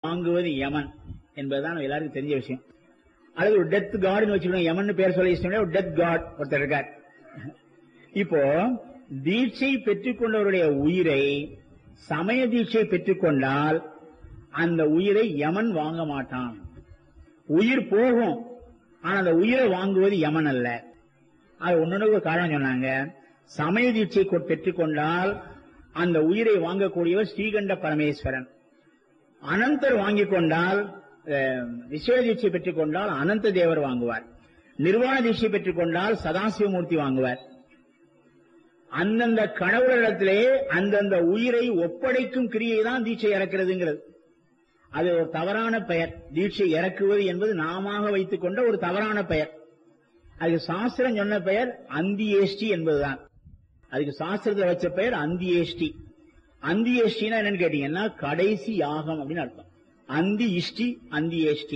வாங்குவது யமன் என்பதுதான் நம்ம எல்லாருக்கும் தெரிஞ்ச விஷயம் அல்லது ஒரு டெத் காட்னு வச்சுக்கணும் யமன் பேர் சொல்ல இஷ்டம் ஒரு டெத் காட் ஒருத்தர் இருக்கார் இப்போ தீட்சை பெற்றுக்கொண்டவருடைய உயிரை சமய தீட்சை பெற்றுக்கொண்டால் அந்த உயிரை யமன் வாங்க மாட்டான் உயிர் போகும் ஆனா அந்த உயிரை வாங்குவது யமன் அல்ல அது ஒன்னொன்னு ஒரு காரணம் சொன்னாங்க சமய தீட்சை கொ- பெற்றுக்கொண்டால் அந்த உயிரை வாங்கக்கூடியவர் ஸ்ரீகண்ட பரமேஸ்வரன் அனந்தர் வாங்கிக் கொண்டால் அஹ், விஸ்வ தீட்சை பெற்றுக்கொண்டால் அனந்த தேவர் வாங்குவார் நிர்வாண தீட்சை பெற்றுக்கொண்டால் சதாசிவமூர்த்தி வாங்குவார் அந்தந்த கடவுளிடத்திலே அந்தந்த உயிரை ஒப்படைக்கும் கிரியை தான் தீட்சை இறக்கிறதுங்கிறது அது ஒரு தவறான பெயர் தீட்சை இறக்குவது என்பது நாம வைத்துக் கொண்ட ஒரு தவறான பெயர் அதுக்கு சாஸ்திரம் சொன்ன பெயர் அந்தியேஷ்டி என்பதுதான் அதுக்கு சாஸ்திரத்துல வச்ச பெயர் அந்தியேஷ்டி அந்தியேஷ்டினா என்னன்னு கேட்டீங்கன்னா கடைசி யாகம் அப்படின்னு அர்த்தம் அந்தி இஷ்டி அந்தியேஷ்டி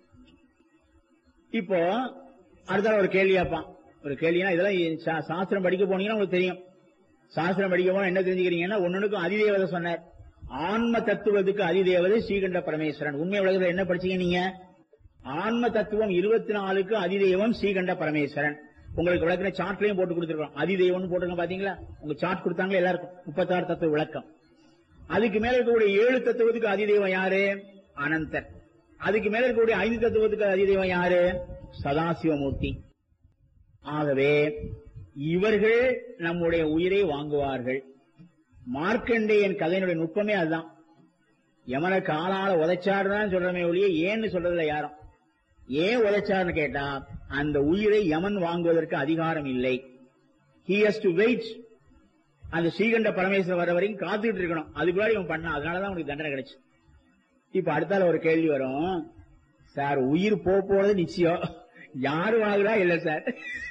இப்போ அடுத்த ஒரு கேள்வி கேட்பான் ஒரு கேள்வினா இதெல்லாம் சா- சாஸ்திரம் படிக்க போனீங்கன்னா உங்களுக்கு தெரியும் சாஸ்திரம் படிக்க போனா என்ன தெரிஞ்சுக்கிறீங்கன்னா ஒன்னொன்னுக்கும் அதிதேவதை சொன்னார் ஆன்ம தத்துவத்துக்கு அதிதேவதை ஸ்ரீகண்ட பரமேஸ்வரன் உண்மை உலகத்துல என்ன படிச்சீங்க நீங்க ஆன்ம தத்துவம் இருபத்தி நாலுக்கு அதிதெய்வம் ஸ்ரீகண்ட பரமேஸ்வரன் உங்களுக்கு விளக்கின சார்ட்லயும் போட்டு கொடுத்துருக்கோம் அதிதெய்வம்னு போட்டுருங்க பாத்தீங்களா உங்க சார்ட் கொடுத்தாங்க எல்லாருக்கும் முப்பத்தாறு தத்துவ விளக்கம் அதுக்கு மேல இருக்கக்கூடிய ஏழு தத்துவத்துக்கு அதிதெய்வம் யாரு அனந்தர் அதுக்கு மேல இருக்கக்கூடிய ஐந்து தத்துவத்துக்கு அதிதெய்வம் யாரு சதாசிவமூர்த்தி ஆகவே இவர்கள் நம்முடைய உயிரை வாங்குவார்கள் மார்க்கண்டேயன் கதையினுடைய நுட்பமே அதுதான் யமனை காலால உதைச்சாருதான் சொல்றமே ஒழிய ஏன்னு சொல்றதுல யாரும் ஏன் உதைச்சாருன்னு கேட்டா அந்த உயிரை யமன் வாங்குவதற்கு அதிகாரம் இல்லை he has to wait அந்த ஸ்ரீகண்ட பரமேஸ்வரர் வர வரைக்கும் காத்துக்கிட்டு இருக்கணும் அதுக்குள்ளாடி இவன் பண்ணான் அதனாலதான் உனக்கு தண்டனை கிடைச்சு இப்ப அடுத்தால ஒரு கேள்வி வரும் சார் உயிர் போக போறது நிச்சயம் யாரு வாங்குறா இல்ல சார்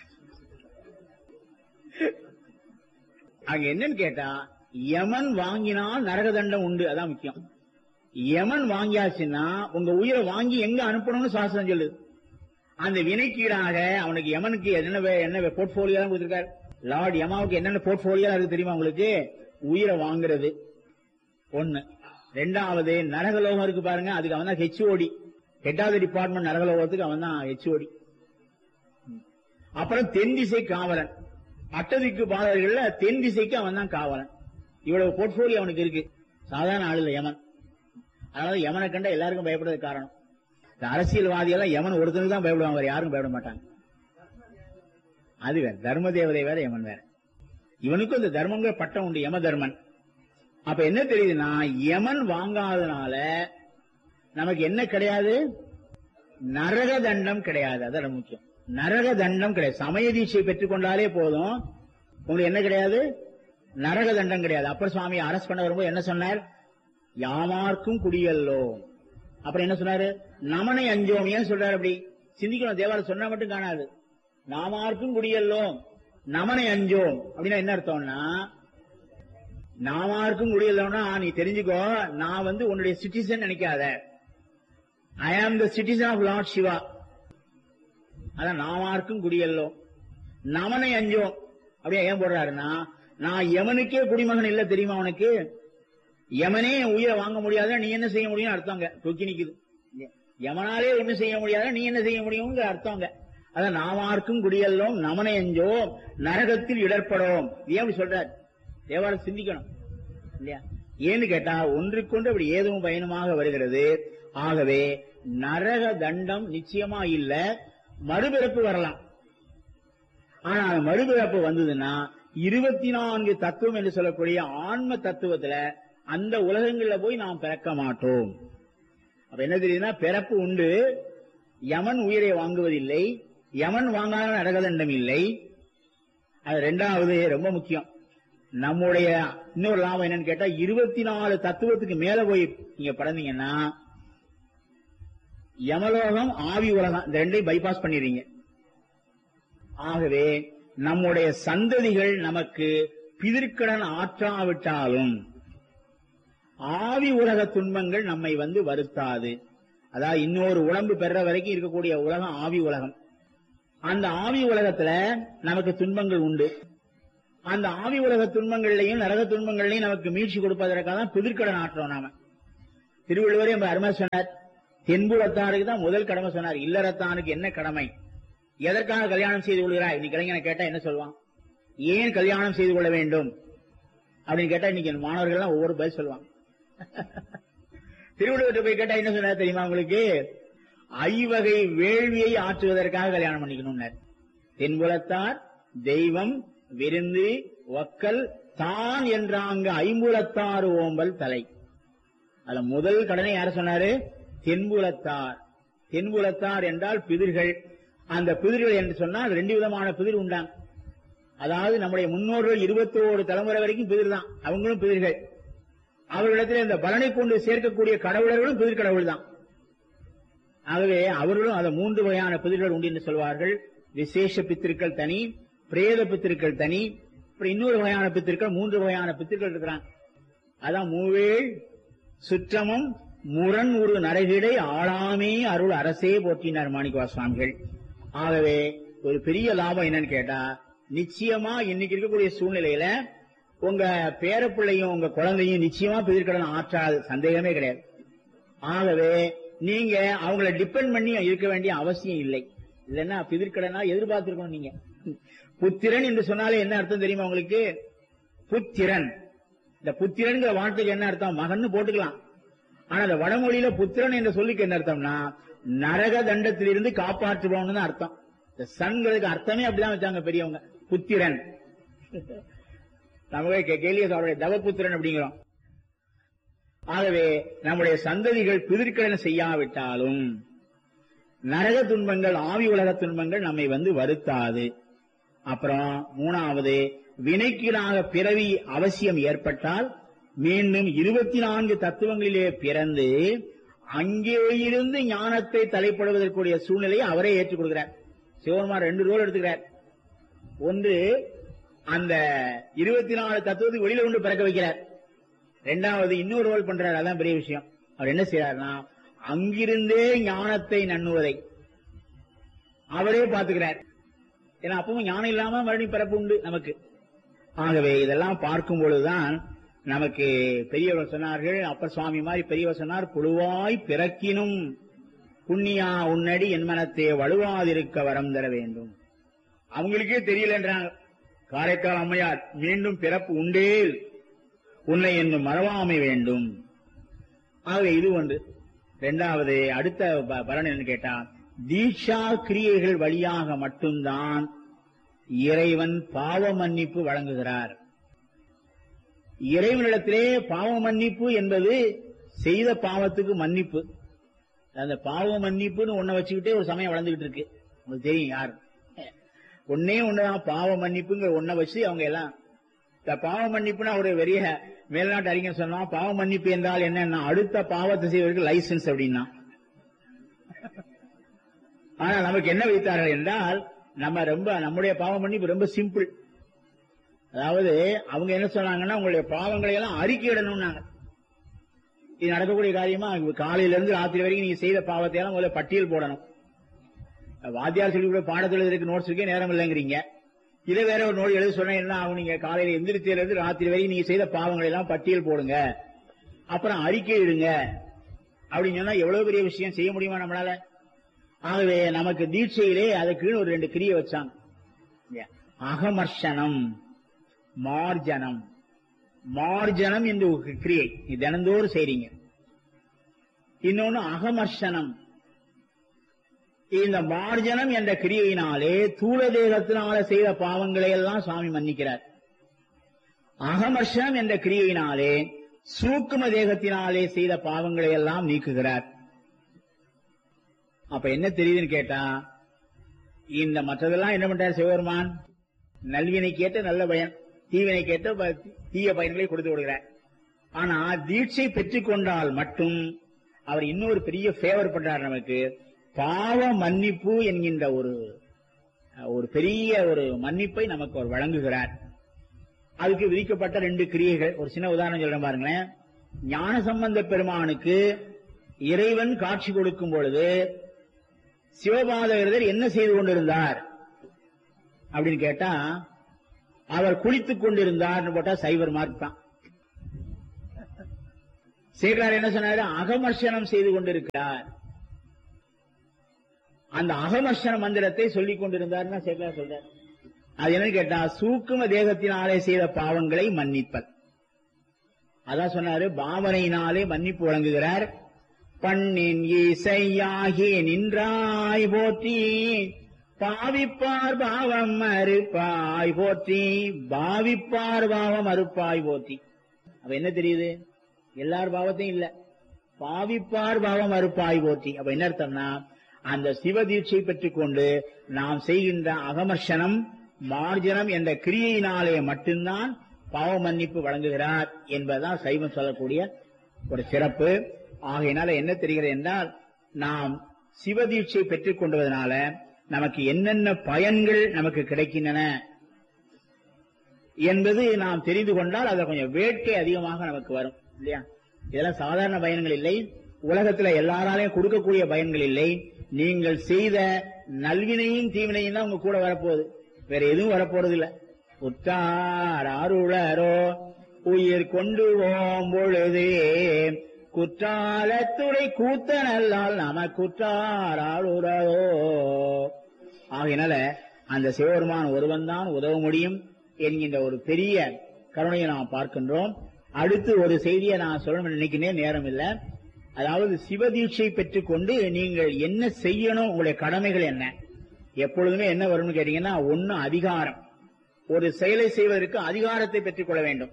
அங்க என்னன்னு கேட்டா யமன் வாங்கினால் நரக தண்டம் உண்டு அதான் முக்கியம் யமன் வாங்கியாச்சுன்னா உங்க உயிரை வாங்கி எங்க அனுப்பணும்னு சாஸ்திரம் சொல்லுது அந்த வினைக்கீடாக அவனுக்கு யமனுக்கு என்ன வே- என்ன போர்ட்போலியோ தான் கொடுத்திருக்காரு லார்ட் யமாவுக்கு என்னென்ன போர்ட்போலியோ இருக்கு தெரியுமா உங்களுக்கு உயிரை வாங்குறது ஒண்ணு ரெண்டாவது நரகலோகம் இருக்கு பாருங்க அதுக்கு அவன் தான் ஹெச்ஓடி ஹெட்டாவது டிபார்ட்மெண்ட் நரகலோகத்துக்கு அவன் தான் ஹெச்ஓடி அப்புறம் தென் திசை காவலன் அட்டதிக்கு பாடல்கள்ல தென் திசைக்கு அவன் தான் காவலன் இவ்வளவு போர்ட்போலியோ அவனுக்கு இருக்கு சாதாரண ஆளு இல்ல யமன் அதனால யமனை கண்ட எல்லாருக்கும் பயப்படுறது காரணம் இந்த அரசியல்வாதி எல்லாம் யமன் ஒருத்தனுக்கு தான் பயப்படுவாங்க வேற யாருக்கும் பயப்பட மாட்டாங்க அது வேற தர்ம தேவதை வேற யமன் வேற இவனுக்கும் இந்த தர்மங்கிற பட்டம் உண்டு யம தர்மன் அப்ப என்ன தெரியுதுன்னா யமன் வாங்காதனால நமக்கு என்ன கிடையாது நரக தண்டம் கிடையாது அதான் ரொம்ப முக்கியம் நரக தண்டம் கிடையாது சமய தீட்சை பெற்றுக்கொண்டாலே போதும் உங்களுக்கு என்ன கிடையாது நரக தண்டம் கிடையாது அப்பர் சுவாமி அரசு பண்ண வரும்போது என்ன சொன்னார் யாமார்க்கும் குடியல்லோ அப்புறம் என்ன சொன்னாரு நமனை அஞ்சோம் ஏன் சொல்றாரு அப்படி சிந்திக்கணும் தேவாரம் சொன்னா மட்டும் காணாது நாமார்க்கும் குடியல்லோம் நமனை அஞ்சோம் அப்படின்னா என்ன அர்த்தம்னா நாமார்க்கும் குடியல்லோம்னா நீ தெரிஞ்சுக்கோ நான் வந்து உன்னுடைய சிட்டிசன் நினைக்காத I am the citizen of lord Shiva அதான் நாமார்க்கும் குடியல்லோம் நமனை அஞ்சோம் அப்படியே ஏன் போடுறாருன்னா நான் எவனுக்கே குடிமகன் இல்ல தெரியுமா உனக்கு யமனே என் உயிரை வாங்க முடியாத நீ என்ன செய்ய முடியும் அர்த்தங்க தூக்கி நிக்குது யமனாலே ஒண்ணு செய்ய முடியாத நீ என்ன செய்ய முடியுங்கிற அர்த்தங்க அதான் நாமார்க்கும் குடியல்லோம் நமனை அஞ்சோ நரகத்தில் இடர்படோம் ஏன் அப்படி சொல்றார் தேவாரம் சிந்திக்கணும் இல்லையா ஏன்னு கேட்டா ஒன்றுக்கொண்டு அப்படி ஏதும் பயனுமாக வருகிறது ஆகவே நரக தண்டம் நிச்சயமா இல்ல மறுபிறப்பு வரலாம் ஆனா அந்த மறுபிறப்பு வந்ததுன்னா இருபத்தி நான்கு தத்துவம் என்று சொல்லக்கூடிய ஆன்ம தத்துவத்துல அந்த உலகங்கள்ல போய் நாம் பிறக்க மாட்டோம் அப்ப என்ன தெரியுதுன்னா பிறப்பு உண்டு யமன் உயிரை வாங்குவதில்லை யமன் வாங்காத நரகதண்டம் இல்லை அது ரெண்டாவது ரொம்ப முக்கியம் நம்முடைய இன்னொரு லாபம் என்னன்னு கேட்டா இருபத்தி நாலு தத்துவத்துக்கு மேல போய் நீங்க பறந்தீங்கன்னா யமலோகம் ஆவி உலகம் இந்த ரெண்டையும் பைபாஸ் பண்ணிடுறீங்க ஆகவே நம்முடைய சந்ததிகள் நமக்கு பிதிர்க்கடன் ஆற்றாவிட்டாலும் ஆவி உலக துன்பங்கள் நம்மை வந்து வருத்தாது அதாவது இன்னொரு உடம்பு பெற வரைக்கும் இருக்கக்கூடிய உலகம் ஆவி உலகம் அந்த ஆவி உலகத்துல நமக்கு துன்பங்கள் உண்டு அந்த ஆவி உலக துன்பங்கள்லையும் நரக துன்பங்கள்லையும் நமக்கு மீட்சி கொடுப்பதற்காக தான் பிதிர்க்கடன் ஆற்றோம் நாம திருவள்ளுவரே நம்ம அருமை சொன்னார் தென்புலத்தாருக்கு தான் முதல் கடமை சொன்னார் இல்லறத்தானுக்கு என்ன கடமை எதற்காக கல்யாணம் செய்து கொள்கிறாய் இன்னைக்கு இளைஞனை கேட்டா என்ன சொல்லுவான் ஏன் கல்யாணம் செய்து கொள்ள வேண்டும் அப்படின்னு கேட்டா இன்னைக்கு மாணவர்கள் எல்லாம் ஒவ்வொரு பதில் சொல்லுவாங்க திருவள்ளுவர்கிட்ட போய் கேட்டா என்ன சொன்னார் தெரியுமா உங்களுக்கு ஐவகை வேள்வியை ஆற்றுவதற்காக கல்யாணம் பண்ணிக்கணும்னார் தென்புலத்தார் தெய்வம் விருந்து ஒக்கல் தான் என்றாங்க ஐம்புலத்தாறு ஓம்பல் தலை அதுல முதல் கடனை யார சொன்னாரு தென்புலத்தார் தென்புலத்தார் என்றால் பிதிர்கள் அந்த பிதிர்கள் என்று சொன்னால் ரெண்டு விதமான பிதிர் உண்டாங்க அதாவது நம்முடைய முன்னோர்கள் இருபத்தோரு தலைமுறை வரைக்கும் பிதிர் தான் அவங்களும் பிதிர்கள் அவர்களிடத்தில் இந்த பலனை கொண்டு சேர்க்கக்கூடிய கடவுளர்களும் பிதிர் கடவுள் தான் ஆகவே அவர்களும் அந்த மூன்று வகையான பிதிர்கள் உண்டு என்று சொல்வார்கள் விசேஷ பித்திருக்கள் தனி பிரேத பித்திருக்கள் தனி அப்புறம் இன்னொரு வகையான பித்திருக்கள் மூன்று வகையான பித்திருக்கள் இருக்கிறாங்க அதான் மூவேள் சுற்றமும் முரண் ஒரு நரகிடை ஆளாமே அருள் அரசே போற்றினார் மாணிக்கவா சுவாமிகள் ஆகவே ஒரு பெரிய லாபம் என்னன்னு கேட்டா நிச்சயமா இன்னைக்கு இருக்கக்கூடிய சூழ்நிலையில உங்க பேரப்பிள்ளையும் உங்க குழந்தையும் நிச்சயமா பிதிர்கடன் ஆற்றாது சந்தேகமே கிடையாது ஆகவே நீங்க அவங்கள டிபெண்ட் பண்ணி இருக்க வேண்டிய அவசியம் இல்லை இல்லைன்னா பிதிர்கடனா எதிர்பார்த்திருக்கணும் நீங்க புத்திரன் என்று சொன்னாலே என்ன அர்த்தம் தெரியுமா உங்களுக்கு புத்திரன் இந்த புத்திரன்கிற வார்த்தைக்கு என்ன அர்த்தம் மகன்னு போட்டுக்கலாம் ஆனா அந்த வடமொழியில புத்திரன் என்ற சொல்லுக்கு என்ன அர்த்தம்னா நரக தண்டத்திலிருந்து காப்பாற்றுபவன் தான் அர்த்தம் இந்த சன்களுக்கு அர்த்தமே அப்படிதான் வச்சாங்க பெரியவங்க புத்திரன் நமக்கு கேலிய அவருடைய தவபுத்திரன் அப்படிங்கிறோம் ஆகவே நம்முடைய சந்ததிகள் பிதிர்க்கடன் செய்யாவிட்டாலும் நரக துன்பங்கள் ஆவி உலக துன்பங்கள் நம்மை வந்து வருத்தாது அப்புறம் மூணாவது வினைக்கீடாக பிறவி அவசியம் ஏற்பட்டால் மீண்டும் இருபத்தி நான்கு தத்துவங்களிலே பிறந்து அங்கே இருந்து ஞானத்தை தலைப்படுவதற்குரிய சூழ்நிலையை அவரே ஏற்றுக் கொடுக்கிறார் சிவகுமார் ரெண்டு ரோல் எடுத்துக்கிறார் ஒன்று அந்த இருபத்தி நாலு தத்துவத்துக்கு வெளியில கொண்டு பிறக்க வைக்கிறார் ரெண்டாவது இன்னொரு ரோல் பண்றாரு அதான் பெரிய விஷயம் அவர் என்ன செய்யறாருன்னா அங்கிருந்தே ஞானத்தை நண்ணுவதை அவரே பாத்துக்கிறார் ஏன்னா அப்பவும் ஞானம் இல்லாம மறுபடியும் பிறப்பு உண்டு நமக்கு ஆகவே இதெல்லாம் பார்க்கும் பொழுதுதான் நமக்கு பெரியவர் சொன்னார்கள் அப்பர் சுவாமி மாதிரி பெரியவர் சொன்னார் புழுவாய் பிறக்கினும் புண்ணியா உன்னடி என் மனத்தே வலுவாதிருக்க வரம் தர வேண்டும் அவங்களுக்கே தெரியலன்றாங்க காரைக்கால் அம்மையார் மீண்டும் பிறப்பு உண்டேல் உன்னை என்னும் மறவாமை வேண்டும் ஆகவே இது ஒன்று இரண்டாவது அடுத்த ப- பலன் என்ன கேட்டா தீட்சா கிரியைகள் வழியாக மட்டும்தான் இறைவன் பாவ மன்னிப்பு வழங்குகிறார் இறைவனிடத்திலே பாவ மன்னிப்பு என்பது செய்த பாவத்துக்கு மன்னிப்பு அந்த பாவ மன்னிப்புன்னு ஒன்ன வச்சுக்கிட்டே ஒரு சமயம் வளர்ந்துகிட்டு இருக்கு உங்களுக்கு தெரியும் யார் ஒன்னே ஒண்ணுதான் பாவ மன்னிப்புங்கிற ஒன்ன வச்சு அவங்க எல்லாம் இந்த பாவ மன்னிப்புனா ஒரு பெரிய மேல்நாட்டு அறிஞர் சொன்னா பாவ மன்னிப்பு என்றால் என்னன்னா அடுத்த பாவத்தை செய்வதற்கு லைசன்ஸ் அப்படின்னா ஆனா நமக்கு என்ன வைத்தார்கள் என்றால் நம்ம ரொம்ப நம்முடைய பாவ மன்னிப்பு ரொம்ப சிம்பிள் அதாவது அவங்க என்ன சொன்னாங்கன்னா உங்களுடைய பாவங்களை எல்லாம் அறிக்கையிடணும்னாங்க இது நடக்கக்கூடிய காரியமா காலையில இருந்து ராத்திரி வரைக்கும் நீங்க செய்த பாவத்தை எல்லாம் முதல்ல பட்டியல் போடணும் வாத்தியார் சொல்லி கூட பாடத்தில் இருக்கு நோட்ஸ் இருக்கே நேரம் இல்லைங்கிறீங்க இதை வேற ஒரு நோட் எழுத சொன்னா என்ன ஆகும் நீங்க காலையில எந்திரிச்சதுல இருந்து ராத்திரி வரைக்கும் நீங்க செய்த பாவங்களை எல்லாம் பட்டியல் போடுங்க அப்புறம் அறிக்கை இடுங்க அப்படின்னு சொன்னா எவ்வளவு பெரிய விஷயம் செய்ய முடியுமா நம்மளால ஆகவே நமக்கு தீட்சையிலே அதுக்கு ஒரு ரெண்டு கிரியை வச்சாங்க அகமர்ஷனம் மார்ஜனம் மார்ஜனம் என்று ஒரு கிரியை இது தினந்தோறும் செய்றீங்க இன்னொன்னு அகமர்ஷனம் இந்த மார்ஜனம் என்ற கிரியையினாலே தூள தேகத்தினால செய்த பாவங்களை எல்லாம் சுவாமி மன்னிக்கிறார் அகமர்ஷனம் என்ற கிரியையினாலே சூக்கும தேகத்தினாலே செய்த பாவங்களை எல்லாம் நீக்குகிறார் அப்ப என்ன தெரியுதுன்னு கேட்டா இந்த மற்றதெல்லாம் என்ன பண்றார் சிவபெருமான் நல்வினை கேட்ட நல்ல பயன் தீவினை கேட்ட ப- தீய பயன்களை கொடுத்து விடுகிறார் ஆனா தீட்சை பெற்றுக்கொண்டால் மட்டும் அவர் இன்னொரு பெரிய ஃபேவர் பண்றார் நமக்கு பாவ மன்னிப்பு என்கின்ற ஒரு ஒரு பெரிய ஒரு மன்னிப்பை நமக்கு அவர் வழங்குகிறார் அதுக்கு விதிக்கப்பட்ட ரெண்டு கிரியைகள் ஒரு சின்ன உதாரணம் சொல்றேன் பாருங்களேன் ஞான சம்பந்த பெருமானுக்கு இறைவன் காட்சி கொடுக்கும் பொழுது சிவபாதகர் என்ன செய்து கொண்டிருந்தார் அப்படின்னு கேட்டா அவர் குளித்துக் கொண்டிருந்தார் போட்டா சைவர் மார்க் தான் சேகரார் என்ன சொன்னாரு அகமர்ஷனம் செய்து கொண்டிருக்கிறார் அந்த அகமர்ஷன மந்திரத்தை சொல்லிக் கொண்டிருந்தாருன்னா சேகரார் சொல்றார் அது என்னன்னு கேட்டா சூக்கும தேகத்தினாலே செய்த பாவங்களை மன்னிப்பல் அதான் சொன்னாரு பாவனையினாலே மன்னிப்பு வழங்குகிறார் பண்ணின் இசையாகி நின்றாய் போற்றி பாவிப்பார் பாவம் மறுப்பாய் போற்றி பாவிப்பார் பாவம் மறுப்பாய் போற்றி அப்ப என்ன தெரியுது எல்லார் பாவத்தையும் இல்ல பாவிப்பார் பாவம் மறுப்பாய் போற்றி அப்ப என்ன அர்த்தம்னா அந்த சிவதீட்சை பெற்றுக் கொண்டு நாம் செய்கின்ற அகமர்ஷனம் மார்ஜனம் என்ற கிரியையினாலே மட்டும்தான் பாவ மன்னிப்பு வழங்குகிறார் என்பதுதான் சைவம் சொல்லக்கூடிய ஒரு சிறப்பு ஆகையினால என்ன தெரிகிறது என்றால் நாம் சிவதீட்சை பெற்றுக் கொண்டதனால நமக்கு என்னென்ன பயன்கள் நமக்கு கிடைக்கின்றன என்பது நாம் தெரிந்து கொண்டால் அதுல கொஞ்சம் வேட்கை அதிகமாக நமக்கு வரும் இல்லையா இதெல்லாம் சாதாரண பயன்கள் இல்லை உலகத்துல எல்லாராலையும் கொடுக்கக்கூடிய பயன்கள் இல்லை நீங்கள் செய்த நல்வினையும் தீவினையும் தான் உங்க கூட வரப்போகுது வேற எதுவும் வரப்போறது இல்ல உற்றார் அருளரோ உயிர் கொண்டு ஓம் பொழுதே குற்றாலத்துறை கூத்த நல்லால் நம குற்றார் ஆளுறதோ ஆகையினால அந்த சிவபெருமான் ஒருவன் தான் உதவ முடியும் என்கின்ற ஒரு பெரிய கருணையை நாம் பார்க்கின்றோம் அடுத்து ஒரு செய்தியை நான் சொல்லணும்னு நினைக்கிறேன் நேரம் இல்ல அதாவது சிவதீட்சை பெற்றுக்கொண்டு நீங்கள் என்ன செய்யணும் உங்களுடைய கடமைகள் என்ன எப்பொழுதுமே என்ன வரும்னு கேட்டீங்கன்னா ஒன்னு அதிகாரம் ஒரு செயலை செய்வதற்கு அதிகாரத்தை பெற்றுக் கொள்ள வேண்டும்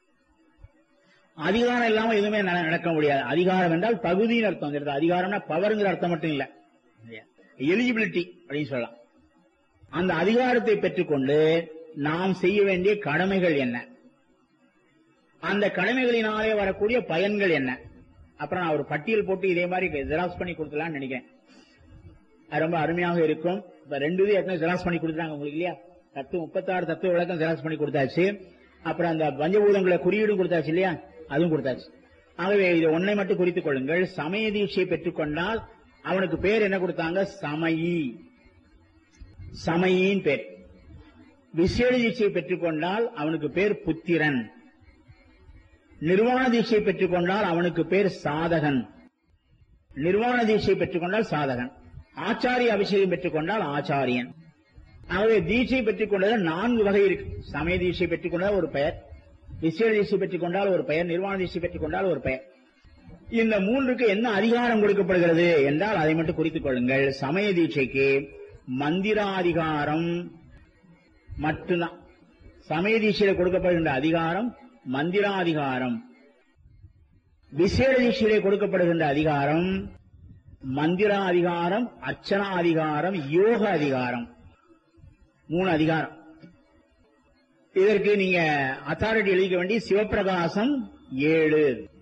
அதிகாரம் இல்லாம எதுவுமே நட- நடக்க முடியாது அதிகாரம் என்றால் தகுதியின் அர்த்தம் இந்த இடத்துல அதிகாரம்னா பவர்ங்கிற அர்த்தம் மட்டும் இல்ல எலிஜிபிலிட்டி அப்படின்னு சொல்லலாம் அந்த அதிகாரத்தை பெற்றுக்கொண்டு நாம் செய்ய வேண்டிய கடமைகள் என்ன அந்த கடமைகளினாலே வரக்கூடிய பயன்கள் என்ன அப்புறம் நான் ஒரு பட்டியல் போட்டு இதே மாதிரி ஜெராக்ஸ் பண்ணி கொடுத்துலாம்னு நினைக்கிறேன் அது ரொம்ப அருமையாக இருக்கும் இப்ப ரெண்டு இது ஏற்கனவே ஜெராக்ஸ் பண்ணி கொடுத்துட்டாங்க உங்களுக்கு இல்லையா தத்து முப்பத்தாறு தத்துவ விளக்கம் ஜெராக்ஸ் பண்ணி கொடுத்தாச்சு அப்புறம் அந்த பஞ்சபூதங்களை குறியீடும் கொடுத்தாச்சு இல்லையா அதுவும் கொடுத்தாச்சு ஆகவே இதை ஒன்றை மட்டும் குறித்துக் கொள்ளுங்கள் சமய தீட்சையை பெற்றுக்கொண்டால் அவனுக்கு பேர் என்ன கொடுத்தாங்க சமயி சமயின் பேர் விசேட தீட்சையை பெற்றுக்கொண்டால் அவனுக்கு பேர் புத்திரன் நிர்வாண தீட்சை பெற்றுக்கொண்டால் அவனுக்கு பேர் சாதகன் நிர்வாண தீட்சை பெற்றுக்கொண்டால் சாதகன் ஆச்சாரிய அபிஷேகம் பெற்றுக்கொண்டால் ஆச்சாரியன் ஆகவே தீட்சை பெற்றுக்கொண்டதில் நான்கு வகை இருக்கு சமய தீட்சை பெற்றுக்கொண்டால் ஒரு பெயர் விசேட தீட்சை பெற்றுக்கொண்டால் ஒரு பெயர் நிர்வாண தீட்சை பெற்றுக்கொண்டால் ஒரு பெயர் இந்த மூன்றுக்கு என்ன அதிகாரம் கொடுக்கப்படுகிறது என்றால் அதை மட்டும் குறித்துக் கொள்ளுங்கள் சமய தீட்சைக்கு மந்திராதிகாரம் மட்டும்தான் சமய தீட்சையில கொடுக்கப்படுகின்ற அதிகாரம் மந்திராதிகாரம் விசேட தீட்சையிலே கொடுக்கப்படுகின்ற அதிகாரம் மந்திரா அதிகாரம் அர்ச்சனா அதிகாரம் யோக அதிகாரம் மூணு அதிகாரம் இதற்கு நீங்க அத்தாரிட்டி எழுதிக்க வேண்டிய சிவப்பிரகாசம் ஏழு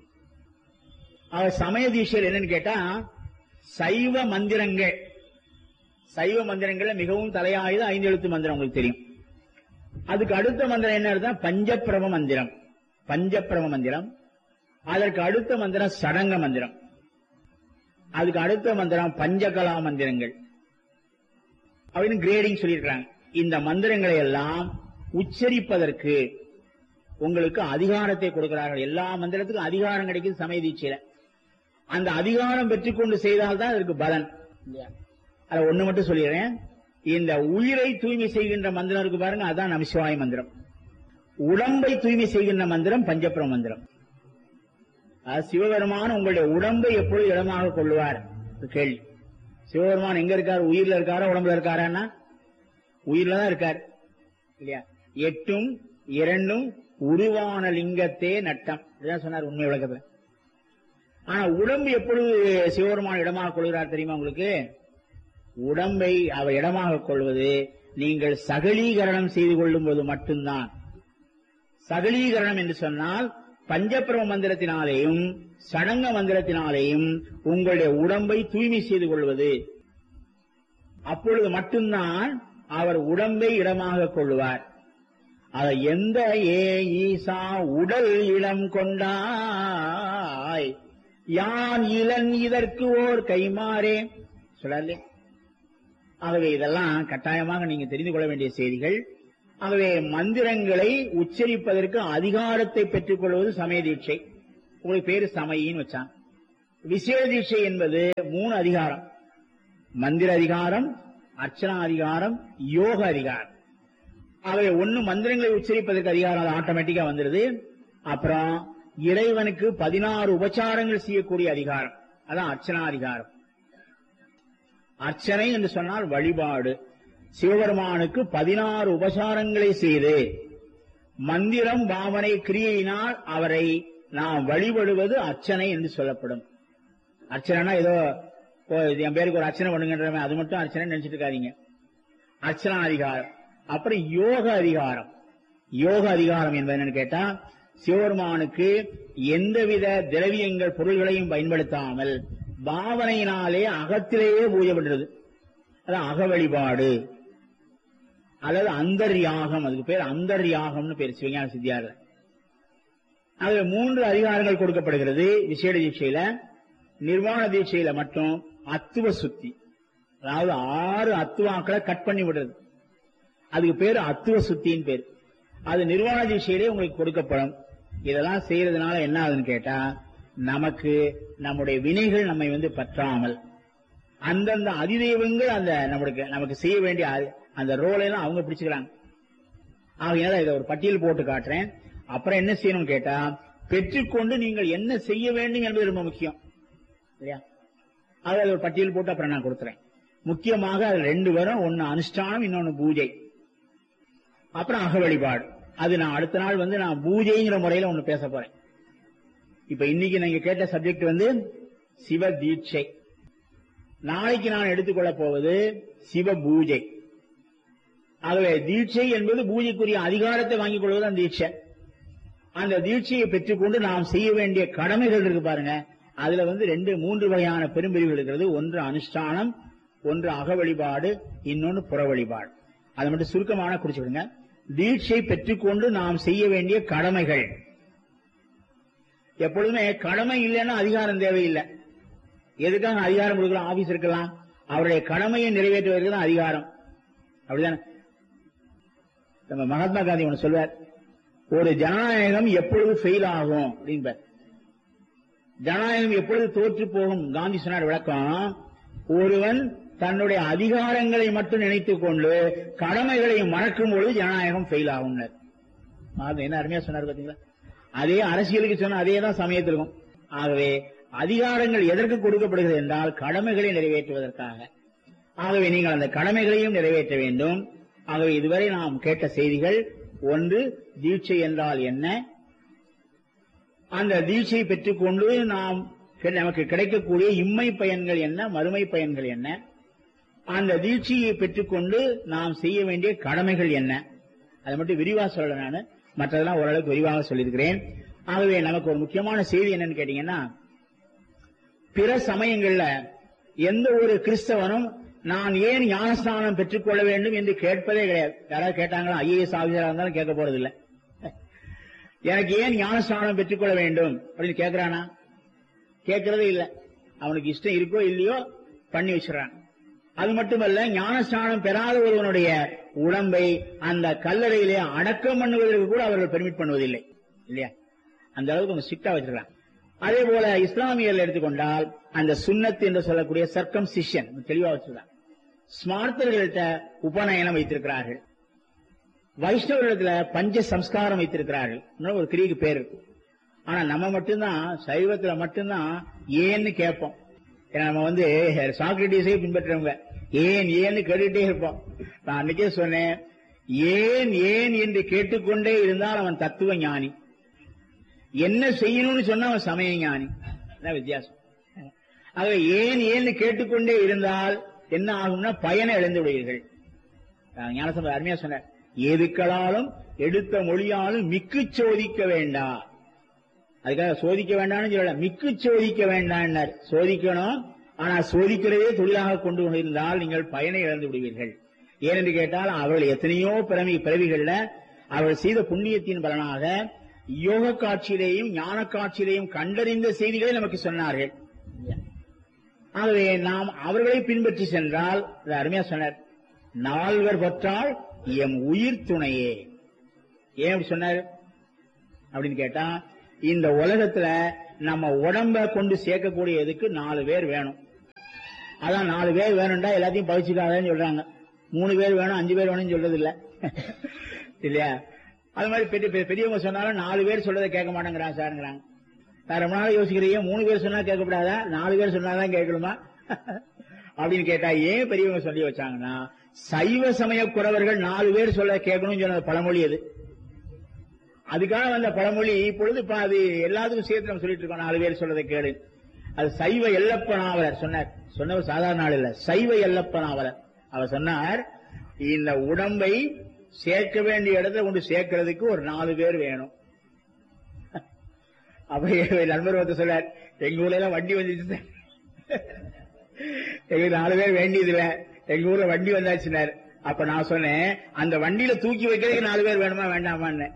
அவர் சமய தீட்சையில் என்னன்னு கேட்டா சைவ மந்திரங்கள் சைவ மந்திரங்கள்ல மிகவும் தலையாயுது ஐந்து எழுத்து மந்திரம் உங்களுக்கு தெரியும் அதுக்கு அடுத்த மந்திரம் என்ன அர்த்தம் பஞ்சப்பிரம மந்திரம் பஞ்சப்பிரம மந்திரம் அதற்கு அடுத்த மந்திரம் சடங்க மந்திரம் அதுக்கு அடுத்த மந்திரம் பஞ்சகலா மந்திரங்கள் அப்படின்னு கிரேடிங் சொல்லியிருக்கிறாங்க இந்த மந்திரங்களை எல்லாம் உச்சரிப்பதற்கு உங்களுக்கு அதிகாரத்தை கொடுக்கிறார்கள் எல்லா மந்திரத்துக்கும் அதிகாரம் கிடைக்குது சமய தீட்சையில அந்த அதிகாரம் பெற்றுக்கொண்டு செய்தால்தான் அதற்கு பலன் இல்லையா? அதுல ஒண்ணு மட்டும் சொல்லிடுறேன் இந்த உயிரை தூய்மை செய்கின்ற மந்திரம் இருக்கு பாருங்க அதான் நமசிவாய மந்திரம் உடம்பை தூய்மை செய்கின்ற மந்திரம் பஞ்சப்பிரம் மந்திரம் அதாவது சிவபெருமான் உங்களுடைய உடம்பை எப்பொழுது இடமாக கொள்வார் ஒரு கேள்வி சிவபெருமான் எங்க இருக்கார் உயிர்ல இருக்காரா உடம்புல இருக்காரான்னா உயிர்ல தான் இருக்கார் இல்லையா எட்டும் இரண்டும் உருவான லிங்கத்தே நட்டம் இதுதான் சொன்னார் உண்மை விளக்கத்துல ஆனா உடம்பு எப்பொழுது சிவபெருமான் இடமாக கொள்கிறார் தெரியுமா உங்களுக்கு உடம்பை அவர் இடமாக கொள்வது நீங்கள் சகலீகரணம் செய்து கொள்ளும் போது மட்டும்தான் சகலீகரணம் என்று சொன்னால் பஞ்சபிரம மந்திரத்தினாலேயும் சடங்க மந்திரத்தினாலேயும் உங்களுடைய உடம்பை தூய்மை செய்து கொள்வது அப்பொழுது மட்டும்தான் அவர் உடம்பை இடமாக கொள்வார் அதை எந்த ஏ ஈசா உடல் இளம் கொண்டாய் யான் இளன் இதற்கு ஓர் கைமாறே சொல்லலே ஆகவே இதெல்லாம் கட்டாயமாக நீங்க தெரிந்து கொள்ள வேண்டிய செய்திகள் ஆகவே மந்திரங்களை உச்சரிப்பதற்கு அதிகாரத்தை பெற்றுக் கொள்வது சமய தீட்சை உங்களுக்கு பேரு சமயின்னு வச்சான் விசேஷ தீட்சை என்பது மூணு அதிகாரம் மந்திர அதிகாரம் அர்ச்சனா அதிகாரம் யோக அதிகாரம் அவை ஒண்ணு மந்திரங்களை உச்சரிப்பதற்கு அதிகாரம் அது ஆட்டோமேட்டிக்கா வந்துருது அப்புறம் இறைவனுக்கு பதினாறு உபச்சாரங்கள் செய்யக்கூடிய அதிகாரம் அதான் அர்ச்சனா அதிகாரம் அர்ச்சனை என்று சொன்னால் வழிபாடு சிவபெருமானுக்கு பதினாறு உபசாரங்களை செய்து மந்திரம் பாவனை கிரியையினால் அவரை நாம் வழிபடுவது அர்ச்சனை என்று சொல்லப்படும் அர்ச்சனைனா ஏதோ ஓ, இது என் பேருக்கு ஒரு அர்ச்சனை பண்ணுங்கன்றவன் அது மட்டும் அர்ச்சனை நினைச்சிட்டு இருக்காதீங்க அர்ச்சனா அதிகாரம் அப்புறம் யோக அதிகாரம் யோக அதிகாரம் என்பது என்னன்னு கேட்டா சிவபெருமானுக்கு எந்தவித திரவியங்கள் பொருள்களையும் பயன்படுத்தாமல் பாவனையினாலே அகத்திலேயே பூஜை பண்றது அதான் அக வழிபாடு அல்லது அந்தர்யாகம் அதுக்கு பேர் அந்தர்யாகம்னு பேர் சிவஞான சித்தியார்ல அதுல மூன்று அதிகாரங்கள் கொடுக்கப்படுகிறது விசேட தீட்சையில நிர்வாண தீட்சையில மட்டும் அத்துவ சுத்தி அதாவது ஆறு அத்துவாக்களை கட் பண்ணி விடுறது அதுக்கு பேரு அத்துவ சுத்தின்னு பேர் அது நிர்வாண தீட்சையிலே உங்களுக்கு கொடுக்கப்படும் இதெல்லாம் செய்யறதுனால என்ன ஆகுதுன்னு கேட்டா நமக்கு நம்முடைய வினைகள் நம்மை வந்து பற்றாமல் அந்தந்த அதிதெய்வங்கள் அந்த நம்மளுக்கு நமக்கு செய்ய வேண்டிய அ- அந்த ரோலை எல்லாம் அவங்க பிடிச்சுக்கிறாங்க ஆகையால இதை ஒரு பட்டியல் போட்டு காட்டுறேன் அப்புறம் என்ன செய்யணும்னு கேட்டா பெற்றுக்கொண்டு நீங்கள் என்ன செய்ய வேண்டும் என்பது ரொம்ப முக்கியம் சரியா அது அது ஒரு பட்டியல் போட்டு அப்புறம் நான் கொடுத்துறேன் முக்கியமாக அது ரெண்டு வரும் ஒன்னு அனுஷ்டானம் இன்னொன்னு பூஜை அப்புறம் அக வழிபாடு அது நான் அடுத்த நாள் வந்து நான் பூஜைங்கிற முறையில ஒண்ணு பேச போறேன் இப்ப இன்னைக்கு நீங்க கேட்ட சப்ஜெக்ட் வந்து சிவ தீட்சை நாளைக்கு நான் எடுத்துக்கொள்ள போவது சிவ பூஜை ஆகவே தீட்சை என்பது பூஜைக்குரிய அதிகாரத்தை வாங்கிக் கொள்வதுதான் தீட்சை அந்த தீட்சையை பெற்றுக்கொண்டு நாம் செய்ய வேண்டிய கடமைகள் இருக்கு பாருங்க அதுல வந்து ரெண்டு மூன்று வகையான பெரும்பிரிவுகள் இருக்கிறது ஒன்று அனுஷ்டானம் ஒன்று அக வழிபாடு இன்னொன்று புற வழிபாடு அதை மட்டும் சுருக்கமான குறிச்சுடுங்க தீட்சை பெற்றுக்கொண்டு நாம் செய்ய வேண்டிய கடமைகள் எப்பொழுதுமே கடமை இல்லைன்னா அதிகாரம் தேவையில்லை எதுக்காக அதிகாரம் கொடுக்கலாம் ஆபீஸ் இருக்கலாம் அவருடைய கடமையை நிறைவேற்றுவதற்கு தான் அதிகாரம் அப்படிதானே நம்ம மகாத்மா காந்தி ஒன்று சொல்வார் ஒரு ஜனநாயகம் எப்பொழுது ஃபெயில் ஆகும் அப்படின்பார் ஜனநாயகம் எப்பொழுது தோற்று போகும் காந்தி சொன்னார் விளக்கம் ஒருவன் தன்னுடைய அதிகாரங்களை மட்டும் நினைத்துக் கொண்டு கடமைகளை மறக்கும் பொழுது ஜனநாயகம் ஃபெயில் ஆகும் என்ன அருமையா சொன்னார் பாத்தீங்களா அதே அரசியலுக்கு சொன்ன அதே தான் சமயத்திற்கும் ஆகவே அதிகாரங்கள் எதற்கு கொடுக்கப்படுகிறது என்றால் கடமைகளை நிறைவேற்றுவதற்காக ஆகவே நீங்கள் அந்த கடமைகளையும் நிறைவேற்ற வேண்டும் ஆகவே இதுவரை நாம் கேட்ட செய்திகள் ஒன்று தீட்சை என்றால் என்ன அந்த தீட்சையை பெற்றுக்கொண்டு நாம் கி- நமக்கு கிடைக்கக்கூடிய இம்மை பயன்கள் என்ன மறுமை பயன்கள் என்ன அந்த தீட்சையை பெற்றுக்கொண்டு நாம் செய்ய வேண்டிய கடமைகள் என்ன அதை மட்டும் விரிவா சொல்ல நான் மற்றதெல்லாம் ஓரளவுக்கு விரிவாக சொல்லியிருக்கிறேன் ஆகவே நமக்கு ஒரு முக்கியமான செய்தி என்னன்னு கேட்டீங்கன்னா பிற சமயங்கள்ல எந்த ஒரு கிறிஸ்தவனும் நான் ஏன் ஞானஸ்தானம் பெற்றுக்கொள்ள வேண்டும் என்று கேட்பதே கிடையாது யாராவது கேட்டாங்களா ஐஏஎஸ் ஆபீசரா இருந்தாலும் கேட்க போறது இல்ல எனக்கு ஏன் ஞானஸ்தானம் பெற்றுக்கொள்ள வேண்டும் அப்படின்னு கேட்கிறானா கேட்கறதே இல்ல அவனுக்கு இஷ்டம் இருக்கோ இல்லையோ பண்ணி வச்சிடறான் அது மட்டுமல்ல ஞானஸ்தானம் பெறாத ஒருவனுடைய உடம்பை அந்த கல்லறையிலே அடக்கம் பண்ணுவதற்கு கூட அவர்கள் பெர்மிட் பண்ணுவதில்லை இல்லையா அந்த அளவுக்கு அவங்க ஸ்ட்ரிக்டா வச்சிருக்காங்க அதே போல இஸ்லாமியர்கள் எடுத்துக்கொண்டால் அந்த சுன்னத் என்று சொல்லக்கூடிய சர்க்கம்சிஷன் தெளிவா வச்சிருக்காங்க ஸ்மார்த்தர்கள்ட்ட உபநயனம் வைத்திருக்கிறார்கள் வைஷ்ணவர்களிடத்துல பஞ்ச சம்ஸ்காரம் வைத்திருக்கிறார்கள் இன்னும் ஒரு கிரிக்கு பேர் இருக்கு ஆனா நம்ம மட்டும்தான் சைவத்துல மட்டும்தான் ஏன்னு கேட்போம் ஏன்னா நம்ம வந்து சாக்ரட்டிஸே பின்பற்றவங்க ஏன் ஏன்னு கேட்டுட்டே இருப்போம் நான் அன்னைக்கே சொன்னேன் ஏன் ஏன் என்று கேட்டுக்கொண்டே இருந்தால் அவன் தத்துவ ஞானி என்ன செய்யணும்னு சொன்னா அவன் சமய ஞானி அதான் வித்தியாசம் ஆக ஏன் ஏன்னு கேட்டுக்கொண்டே இருந்தால் என்ன ஆகும்னா பயனை இழந்து விடுவீர்கள் ஞானசம்பர் அருமையா சொன்னார் எதுக்களாலும் எடுத்த மொழியாலும் மிக்கு சோதிக்க வேண்டாம் அதுக்காக சோதிக்க வேண்டாம்னு சொல்லல மிக்கு சோதிக்க வேண்டாம் சோதிக்கணும் ஆனா சோதிக்கிறதே தொழிலாக கொண்டு இருந்தால் நீங்கள் பயனை இழந்து விடுவீர்கள் ஏனென்று கேட்டால் அவர்கள் எத்தனையோ பிறவி பிறவிகள்ல அவர்கள் செய்த புண்ணியத்தின் பலனாக யோக காட்சியிலேயும் ஞான காட்சியிலேயும் கண்டறிந்த செய்திகளை நமக்கு சொன்னார்கள் ஆகவே நாம் அவர்களை பின்பற்றி சென்றால் இது அருமையா சொன்னார் நால்வர் பற்றால் எம் உயிர் துணையே ஏன் அப்படி சொன்னார் அப்படின்னு கேட்டா இந்த உலகத்துல நம்ம உடம்ப கொண்டு சேர்க்கக்கூடியதுக்கு நாலு பேர் வேணும் அதான் நாலு பேர் வேணும்டா எல்லாத்தையும் பவிச்சுக்காதன்னு சொல்றாங்க மூணு பேர் வேணும் அஞ்சு பேர் வேணும்னு சொல்றது இல்ல இல்லையா அது மாதிரி பெரிய பெரிய- பெரியவங்க சொன்னாலும் நாலு பேர் சொல்றதை கேட்க மாட்டேங்கிறாங்க சாருங்கிறாங்க நான் ரொம்ப நாள் யோசிக்கிறீங்க மூணு பேர் சொன்னா கேட்கக்கூடாதா நாலு பேர் சொன்னாதான் கேட்கணுமா அப்படின்னு கேட்டா ஏன் பெரியவங்க சொல்லி வச்சாங்கன்னா சைவ சமய குறவர்கள் நாலு பேர் சொல்ல கேட்கணும்னு சொன்ன பழமொழி அது அதுக்காக வந்த பழமொழி இப்பொழுது இப்ப அது எல்லாத்துக்கும் சேர்த்து நம்ம சொல்லிட்டு இருக்கோம் நாலு பேர் சொல்றதை கேளு அது சைவ எல்லப்ப நாவலர் சொன்னார் சொன்னவர் சாதாரண ஆள் இல்ல சைவ எல்லப்ப நாவலர் அவர் சொன்னார் இந்த உடம்பை சேர்க்க வேண்டிய இடத்துல கொண்டு சேர்க்கிறதுக்கு ஒரு நாலு பேர் வேணும் அப்ப என் நண்பர் வந்து சொன்னார் எங்க ஊர்ல எல்லாம் வண்டி வந்துச்சு சார். எங்களுக்கு நாலு பேர் வேண்டியது இல்ல எங்க ஊர்ல வண்டி வந்தாச்சுனார் அப்ப நான் சொன்னேன் அந்த வண்டியில தூக்கி வைக்கிறதுக்கு நாலு பேர் வேணுமா வேண்டாமான்னு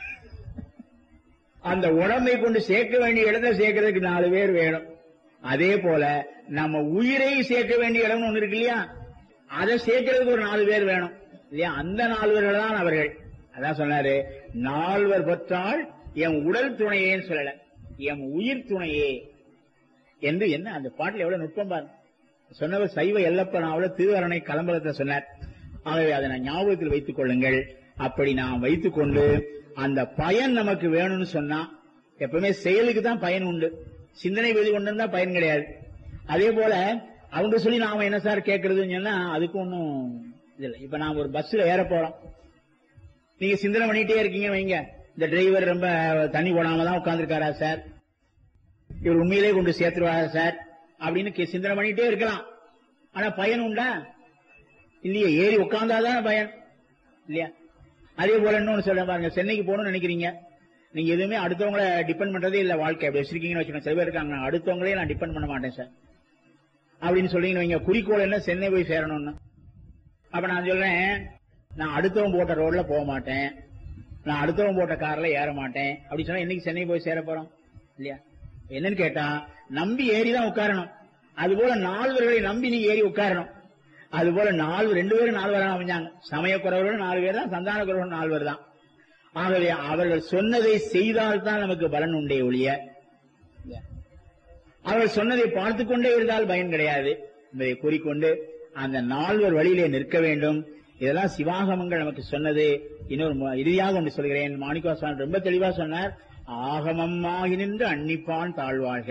அந்த உடம்பை கொண்டு சேர்க்க வேண்டிய இடத்துல சேர்க்கறதுக்கு நாலு பேர் வேணும் அதே போல நம்ம உயிரை சேர்க்க வேண்டிய இடம் ஒண்ணு இருக்கு இல்லையா அதை சேர்க்கறதுக்கு ஒரு நாலு பேர் வேணும் இல்லையா அந்த நால்வர்கள் தான் அவர்கள் அதான் சொன்னாரு நால்வர் பற்றால் என் உடல் துணையேன்னு சொல்லல என் உயிர் துணையே என்று என்ன அந்த பாட்டுல எவ்வளவு நுட்பம் பாருங்க சொன்னவர் சைவ எல்லப்பனாவில திருவரணை கலம்பலத்தை சொன்னார் ஆகவே அதை நான் ஞாபகத்தில் வைத்துக் கொள்ளுங்கள் அப்படி நாம் வைத்துக் கொண்டு அந்த பயன் நமக்கு வேணும்னு சொன்னா எப்பவுமே செயலுக்கு தான் பயன் உண்டு சிந்தனை வெளி கொண்டு இருந்தா பயன் கிடையாது அதே போல அவங்க சொல்லி நாம என்ன சார் கேட்கறதுன்னு சொன்னா அதுக்கு ஒன்றும் இது இல்லை இப்ப நாம ஒரு பஸ்ல ஏற போறோம் நீங்க சிந்தனை பண்ணிட்டே இருக்கீங்க வைங்க இந்த டிரைவர் ரொம்ப தண்ணி போடாம தான் உட்கார்ந்துருக்காரா சார் இவர் உண்மையிலே கொண்டு சேர்த்துருவாரா சார் அப்படின்னு கே- சிந்தனை பண்ணிட்டே இருக்கலாம் ஆனா பயன் உண்டா இல்லையே ஏறி உட்கார்ந்தாதான் பயன் இல்லையா அதே போல இன்னொன்னு சொல்ல பாருங்க சென்னைக்கு போகணும்னு நினைக்கிறீங்க நீங்க எதுவுமே அடுத்தவங்கள டிபெண்ட் பண்றதே இல்ல வாழ்க்கை அப்படி வச்சிருக்கீங்கன்னு வச்சுக்கோங்க சில பேர் இருக்காங்க நான் அடுத்தவங்களே நான் டிபெண்ட் பண்ண மாட்டேன் சார் அப்படின்னு சொல்லிங்கன்னு வைங்க குறிக்கோள் என்ன சென்னை போய் சேரணும்னு அப்ப நான் சொல்றேன் நான் அடுத்தவன் போட்ட ரோட்ல போக மாட்டேன் நான் அடுத்தவன் போட்ட கார்ல ஏற மாட்டேன் அப்படி சொன்னா இன்னைக்கு சென்னை போய் சேர போறோம் இல்லையா என்னன்னு கேட்டா நம்பி ஏறி தான் உட்காரணும் அது போல நால்வர்களை நம்பி நீ ஏறி உட்காரணும் அது போல நாலு ரெண்டு பேரும் நால்வராக அமைஞ்சாங்க சமய குறவர்களும் நாலு பேர் தான் சந்தான குறவர்களும் நால்வர் தான் ஆகவே அவர்கள் சொன்னதை செய்தால்தான் நமக்கு பலன் உண்டே ஒழிய இல்லையா? அவர்கள் சொன்னதை பார்த்து கொண்டே இருந்தால் பயன் கிடையாது என்பதை கூறிக்கொண்டு அந்த நால்வர் வழியிலே நிற்க வேண்டும் இதெல்லாம் சிவாகமங்கள் நமக்கு சொன்னது இன்னொரு மு- இறுதியாக ஒன்று சொல்கிறேன் மாணிக்கா சுவாமி ரொம்ப தெளிவா சொன்னார் ஆகமமாகி நின்று அன்னிப்பான் தாழ்வாழ்க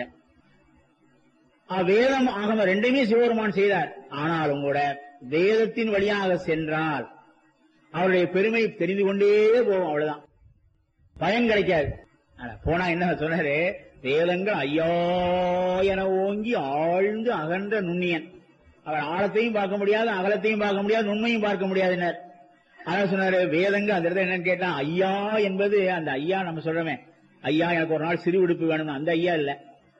ஆ, வேதம் ஆகமம் ரெண்டுமே சிவபெருமான் செய்தார் ஆனாலும் கூட வேதத்தின் வழியாக சென்றால் அவருடைய பெருமை தெரிந்து கொண்டே போகும் அவ்வளவுதான் பயன் கிடைக்காது ஆனா, போனா என்ன சொன்னாரு வேதங்கள் ஐயா என ஓங்கி ஆழ்ந்து அகன்ற நுண்ணியன் அவர் ஆழத்தையும் பார்க்க முடியாது அகலத்தையும் பார்க்க முடியாது நுண்மையும் பார்க்க முடியாதுனர் ஆனா சொன்னாரு வேதங்க அந்த இடத்துல என்னன்னு கேட்டா ஐயா என்பது அந்த ஐயா நம்ம சொல்றோமே ஐயா எனக்கு ஒரு நாள் சிறு உடுப்பு வேணும் அந்த ஐயா இல்ல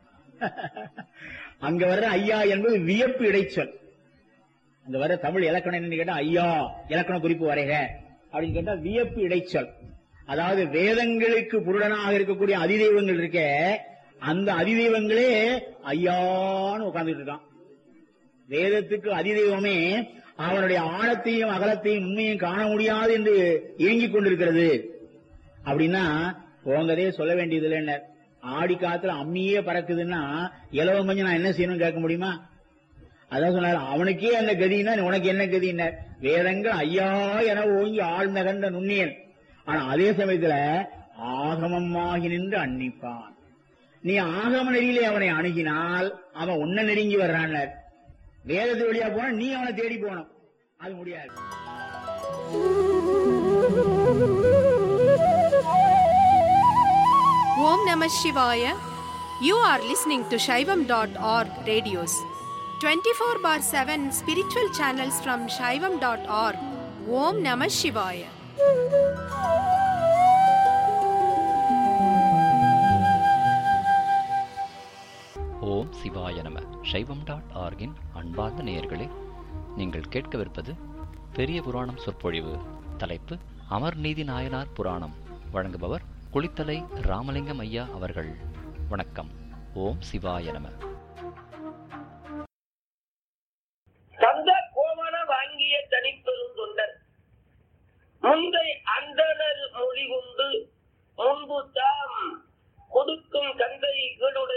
அங்க வர்ற ஐயா என்பது வியப்பு இடைச்சொல் அங்க வர தமிழ் இலக்கணம் என்னன்னு கேட்டா ஐயா இலக்கண குறிப்பு வரைக அப்படின்னு கேட்டா வியப்பு இடைச்சொல் அதாவது வேதங்களுக்கு புருடனாக இருக்கக்கூடிய அதிதெய்வங்கள் இருக்கே அந்த அதிதெய்வங்களே ஐயான்னு உட்கார்ந்துட்டு இருக்கான் வேதத்துக்கு அதிதெய்வமே அவனுடைய ஆழத்தையும் அகலத்தையும் உண்மையும் காண முடியாது என்று இயங்கிக் கொண்டிருக்கிறது அப்படின்னா உங்கதே சொல்ல வேண்டியது இல்லைன்னு ஆடி காத்துல அம்மியே பறக்குதுன்னா இலவம் கொஞ்சம் நான் என்ன செய்யணும்னு கேட்க முடியுமா அதான் சொன்னார் அவனுக்கே அந்த கதின்னா உனக்கு என்ன கதின்னு வேதங்கள் ஐயா என ஓங்கி ஆள் நகர்ந்த நுண்ணியன் ஆனா அதே சமயத்துல ஆகமமாகி நின்று அன்னிப்பான் நீ ஆகம நெறியிலே அவனை அணுகினால் அவன் உன்னை நெருங்கி வர்றான் வேதத்து வழியா போனா நீ அவனை தேடி போகணும் அது முடியாது Om Namah Shivaya. You are listening to Shaivam.org radios. 24 bar 7 spiritual channels from Shaivam.org. Om Namah Shivaya. ஓம் சிவாய நம சைவம் டாட் ஆர்கின் அன்பார்ந்த நேயர்களே நீங்கள் கேட்கவிருப்பது பெரிய புராணம் சொற்பொழிவு தலைப்பு அமர்நீதி நாயனார் புராணம் வழங்குபவர் குளித்தலை ராமலிங்கம் ஐயா அவர்கள் வணக்கம் ஓம் சிவாய நம தந்த கோவண வாங்கிய தனிப்பெருந்தொண்டர் முந்தை அந்தணர் மொழி கொண்டு முன்பு தாம் கொடுக்கும் கந்தை கீழுட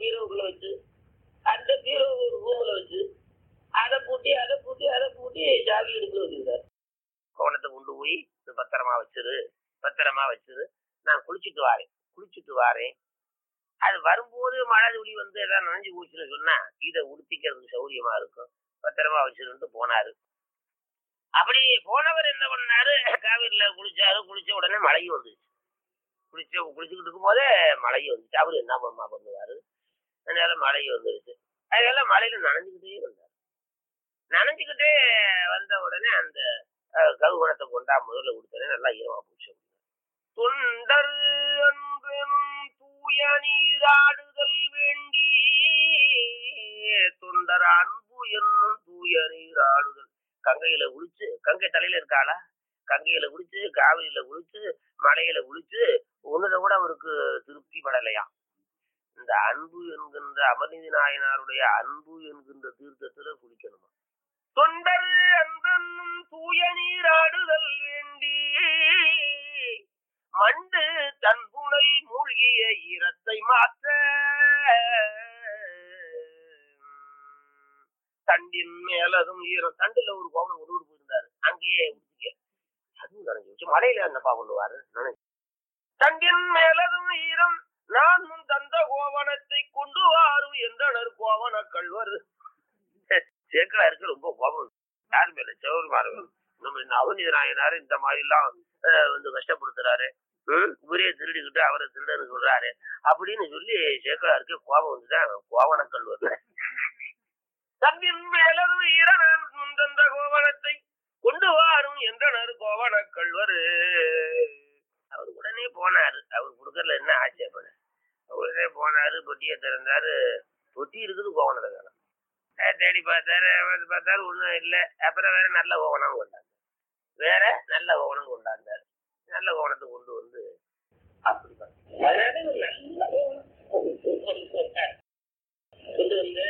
பீரோவுக்குள்ள வச்சு அந்த பீரோ ஒரு ரூம்ல வச்சு அதை பூட்டி அதை பூட்டி அதை பூட்டி ஜாவி இடுப்புல வச்சுருந்தார் கோவணத்தை கொண்டு போய் இது பத்திரமா வச்சிரு பத்திரமா வச்சிரு நான் குளிச்சுட்டு வாரேன் குளிச்சுட்டு வாரேன் அது வரும்போது மழை துளி வந்து எதாவது நனைஞ்சு போச்சுன்னு சொன்னா இதை உடுத்திக்கிறதுக்கு சௌரியமா இருக்கும் பத்திரமா வச்சிருந்துட்டு போனாரு அப்படி போனவர் என்ன பண்ணாரு காவிரியில குளிச்சாரு குளிச்ச உடனே மழையும் வந்துச்சு குளிச்ச குளிச்சுக்கிட்டு இருக்கும் போதே மழையும் வந்துச்சு அவரு என்ன பண்ணா பண்ணுவாரு அதனால மழையும் வந்துருச்சு அதனால மழையில நனைஞ்சுக்கிட்டே வந்தார் நனைஞ்சுக்கிட்டே வந்த உடனே அந்த அஹ், கருகுணத்தை கொண்டா முதல்ல கொடுத்தோடனே நல்லா ஈரமா போச்சு தொண்டர் அன்பெனும் தூய நீராடுதல் வேண்டி தொண்டர் அன்பு என்னும் தூய நீராடுதல் கங்கையில குளிச்சு கங்கை தலையில இருக்காளா கங்கையில குளிச்சு காவிரியில குளிச்சு மலையில குளிச்சு ஒண்ணுல கூட அவருக்கு திருப்தி படலையா இந்த அன்பு என்கின்ற அமர்நீதி நாயனாருடைய அன்பு என்கின்ற தீர்த்தத்துல குளிக்கணுமா தொண்டர் அன்பென்னும் தூய நீராடுதல் வேண்டி மண்டு தன் புனை மூழ்கிய ஈரத்தை மாற்ற தண்டின் மேலதும் ஈரம் தண்டுல ஒரு கோவணம் கொண்டு போயிருந்தாரு அங்கேயே உடுத்திக்க அதுவும் நினைஞ்சு வச்சு மலையில என்னப்பா பண்ணுவாரு நினைச்சு தண்டின் மேலதும் ஈரம் நான் முன் தந்த கோவணத்தை கொண்டு வாரும் என்றனர் கோவண கல்வர் சேக்கலா இருக்கு ரொம்ப கோபம் யார் மேல செவர் மாறவன் நம்ம இந்த அவநீத நாயனாரு இந்த மாதிரி எல்லாம் அஹ், வந்து கஷ்டப்படுத்துறாரு ம், இவரே திருடிக்கிட்டு அவரை திருடன்னு சொல்றாரு அப்படின்னு சொல்லி சேக்கலா இருக்கு கோபம் வந்துதான் கோவண கல்வர் தன்னின் மேலதும் ஈரனான் முந்தந்த கோவணத்தை கொண்டு வாரும் என்றனர் கோவண கல்வர் அவர் உடனே போனாரு அவர் கொடுக்கறதுல என்ன ஆட்சேபனை உடனே போனாரு பொட்டியை திறந்தாரு பொட்டி இருக்குது கோவணத்தை காணும் தேடி பார்த்தாரு வந்து பார்த்தாரு ஒன்றும் இல்லை அப்புறம் வேற நல்ல கோவணம் கொண்டாந்தார் வேற நல்ல கோவணம் கொண்டாந்தார் நல்ல கோவணத்தை கொண்டு வந்து அப்படி பண்ணாரு. அதாவது ஒரு நல்ல கோவணம் கொண்டு வந்து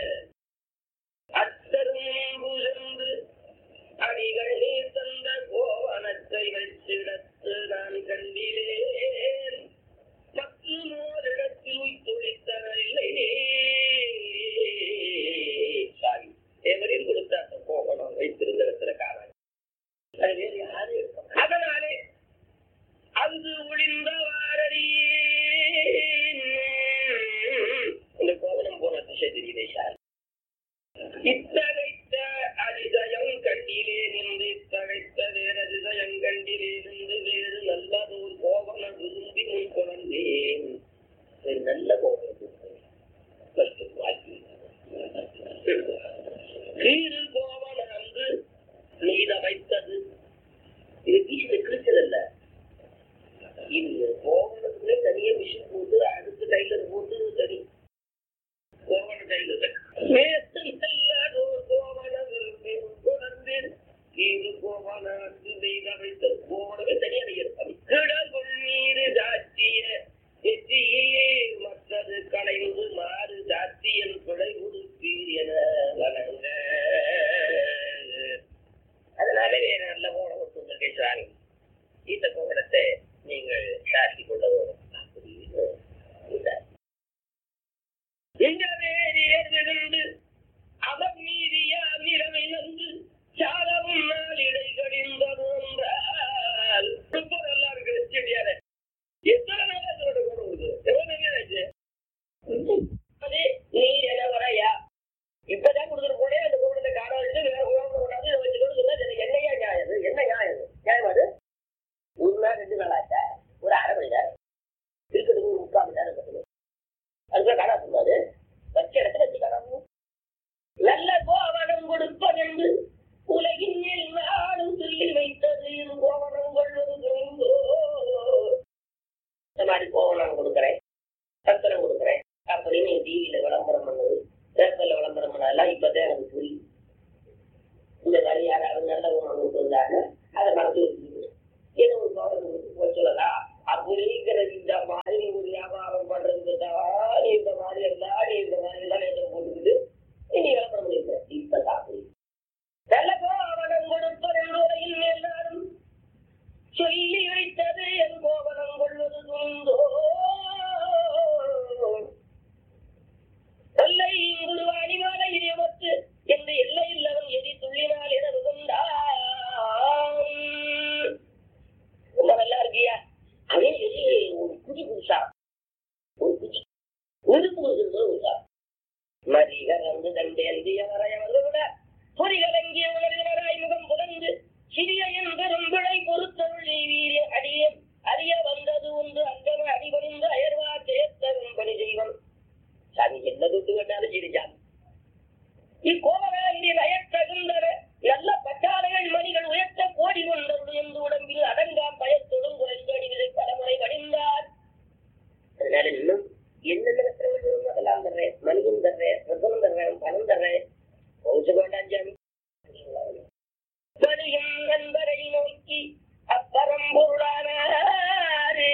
அத்தரும்புலந்து அடிகள் நீர் தந்த கோவணத்தை வச்சிடத்து நான் கண்டிலேன் பத்து நூறிடத்தில் உய்த்துளித்தனில்லை சாரி எவரையும் கொடுத்த அந்த கோவணம் வைத்திருந்த இடத்துல காணாது அது வேறு யாரும் இருக்க மாட்டாங்க. அதனாலே அங்கு ஒளிந்தவாரடி இந்த கோவணம் போன திசை தெரியலே சார் இத்தகைத்த அதிசயம் கண்டிலே நின்று இத்தகைத்த வேறு அதிசயம் கண்டிலே நின்று வேறு நல்லதோர் கோவண விரும்பி முன் கொண்டேன் ஒரு நல்ல கோவணம் கீழ் கோவண அன்று நீத வைத்தது இது வீசில கிழிச்சதல்ல இது கோவணத்துல தனியா மிஷின் போட்டு அடுத்து டைலர் போட்டு சரி கோவண டைலர் மேத்து நல்லதோர் கோவண விரும்பி கொண்டு கீழ் கோவண அன்று நீத வைத்தது கோவணமே தனியா நெய்யறது கிடகுள் நீர் சாட்சிய வெற்றியே மற்றது களைந்து மாறு சாத்தியன் பிழை உடுப்பீர் என வணங்க அதனால வேற நல்ல கோணம் கொடுத்துருக்கே சுவாமி இந்த கோணத்தை நீங்கள் சாட்சி கொள்ள வரும் அப்படின்னு சொன்னார். எங்கவே நேர்விழுந்து அவர் மீதிய நிலவை வந்து சாலவும் நாளிடை கடிந்தது என்றால் ரொம்ப நல்லா இருக்கு செடியார எத்தனை நாளா இதோட குணம் இருக்கு எவ்வளவு நேரம் ஆச்சு அதே நீ என்ன வரையா இப்பதான் கொடுத்துட்டு போனே அந்த கோபுரத்தை காண வச்சு வேற கோபுரம் கொண்டாந்து இதை வச்சுக்கணும் சொன்னா இது என்னையா நியாயம் இது? என்ன நியாயம் இது? நியாயம் அது ஒரு நாள் ரெண்டு நாள் ஆச்சா ஒரு அரை மணி நேரம் இருக்கிறதுக்கு ஒரு முக்கால் மணி நேரம் இருக்கட்டும் அதுக்குள்ள காணா சொன்னாரு வச்ச இடத்துல வச்சு காணாம நல்ல கோவணம் கொடுப்பதென்று உலகின் மேல் நாடும் சொல்லி வைத்தது என் கோவணம் கொள்வது குறைந்தோ இந்த மாதிரி கோவணம் கொடுக்குறேன் சத்திரம் கொடுக்குறேன் அப்படின்னு டிவியில விளம்பரம் பண்ணது பேப்பர்ல விளம்பரம் பண்ணதெல்லாம் இப்பதான் எனக்கு புரியும் இந்த மாதிரி யாராவது நல்ல உணவு கொண்டு வந்தாங்க அதை மறந்து வச்சுக்கணும் ஏதோ ஒரு கவனம் கொடுத்து போய் சொல்லலாம் அப்படிங்கிற இந்த மாதிரி ஒரு வியாபாரம் பண்றது தான் இந்த மாதிரி எல்லாம் நீ இந்த மாதிரி எல்லாம் நேற்று போட்டுக்கிட்டு நீ விளம்பரம் பண்ணிருக்க இப்பதான் புரியும் நல்ல கோவணம் கொடுப்பதன் மேல் நாடும் சொல்லி வைத்தது என் கோவணம் கொள்வது துண்டோ பொருளும் தர்றேன் ரத்தனம் தர்றேன் பணம் தர்றேன் கௌச வேண்டாம் சாமி மணியும் நண்பரை நோக்கி அப்பறம் பொருளானாரு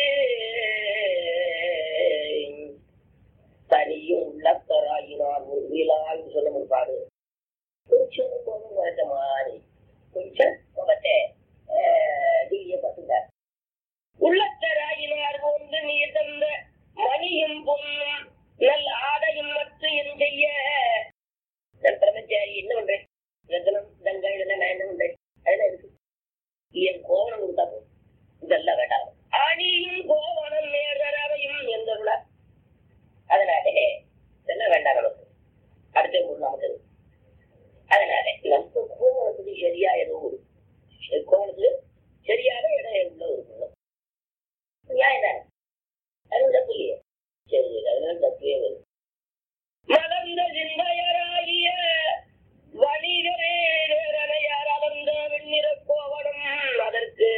தனியும் உள்ளத்தராயினார் ஒரு வீலான்னு சொல்ல முடிப்பாரு கொஞ்சம் கோபம் குறைச்ச மாதிரி கொஞ்சம் கோபத்தை டிவியை பார்த்துட்டார் உள்ளத்தராயினார் ஒன்று நீர் தந்த மணியும் பொண்ணும் நல் ஆடையும் மற்ற என் செய்ய நான் பிரம்மச்சாரி என்ன பண்றேன் ரத்தனம் தங்கம் இதெல்லாம் நான் என்ன பண்றேன் அதெல்லாம் இருக்கு என் கோவணம் கொடுத்தா போதும். இதெல்லாம் வேண்டாம் அணியும் கோவணம் நேரவையும் எந்தருள அதனாலே இதெல்லாம் வேண்டாம் நமக்கு அடுத்த ஊர் நமக்கு அதனால நம்ம கோவணத்துக்கு சரியா ஏதோ ஒரு கோவணத்துக்கு சரியான இடம் உள்ள ஒரு குணம் நியாயம் தானே அது தப்பு இல்லையே சரி அதனால தப்பே வரும் மலர்ந்த சிந்தையராகிய வணிகரே நேரனையார் அலர்ந்த வெண்ணிற கோவணம் அதற்கு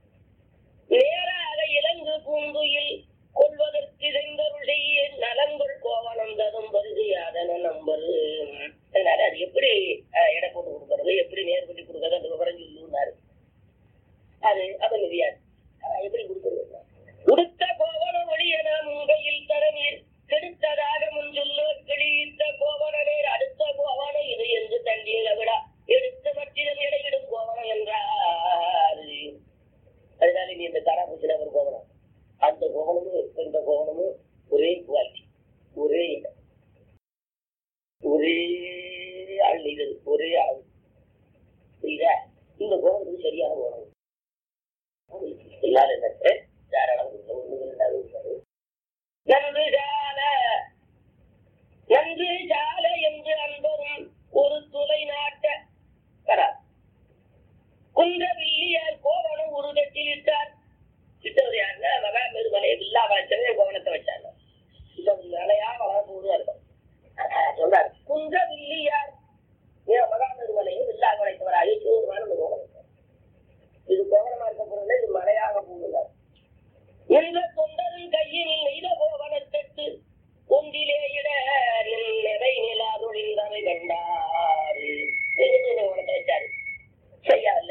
நேராக இலங்கு பூங்குயில் கொள்வதற்கு செங்கருள் செய்ய நலங்குள் கோவணம் தரும் வருகையாதன நம்பரு அதனால அது எப்படி அஹ், எடை போட்டு கொடுக்கறது எப்படி நேர் பண்ணி கொடுக்கறது அந்த விவரம் சொல்லுனாரு அது அவன் நிதியார் எப்படி கொடுக்கறது உடுத்த கோவண ஒளியன முங்கையில் தரநீர் கெடுத்ததாக முன் சொல்ல கிழித்த கோவண நேர் அடுத்த கோவண இது என்று தண்டிய விடா எடுத்த மற்றிடம் இடையிடும் கோவணம் என்றார் அதனால நீ இந்த காராபூச்சில ஒரு கோவணம் அந்த கோவணமும் இந்த கோவணமும் ஒரே குவாலிட்டி ஒரே இடம் ஒரே ஆள் இது ஒரே அளவு புரியுதா இந்த கோவணத்துக்கு சரியான கோவணம் எல்லாரும் என்ன தாராளம் ஒண்ணு ரெண்டாவது இருக்காது நன்று ஜால நன்று ஜால என்று அன்பரும் ஒரு துளை நாட்ட வரா குன்ற வில்லியார் கோவணம் ஒரு கட்டில் இட்டார் இட்டவர் யாருன்னா மகா மெருமலை வில்லா வச்சவே கோவணத்தை வச்சாங்க இப்ப நிலையா வளர போதும் இருக்கும் சொல்றாரு குன்ற வில்லியார் ஏன் மகா மெருமலையும் வில்லா வளைத்தவர் அழிச்சோருமான கோவணம் இது கோவணமா இருக்க போறது இது மலையாக போகுது இந்த தொண்டரின் கையில் நெய்த கோவணத்தட்டு ஒன்றிலே இட நிறை நிலாதொழிந்தவை கண்டாரு கோவணத்தை வச்சாரு செய்யவில்லை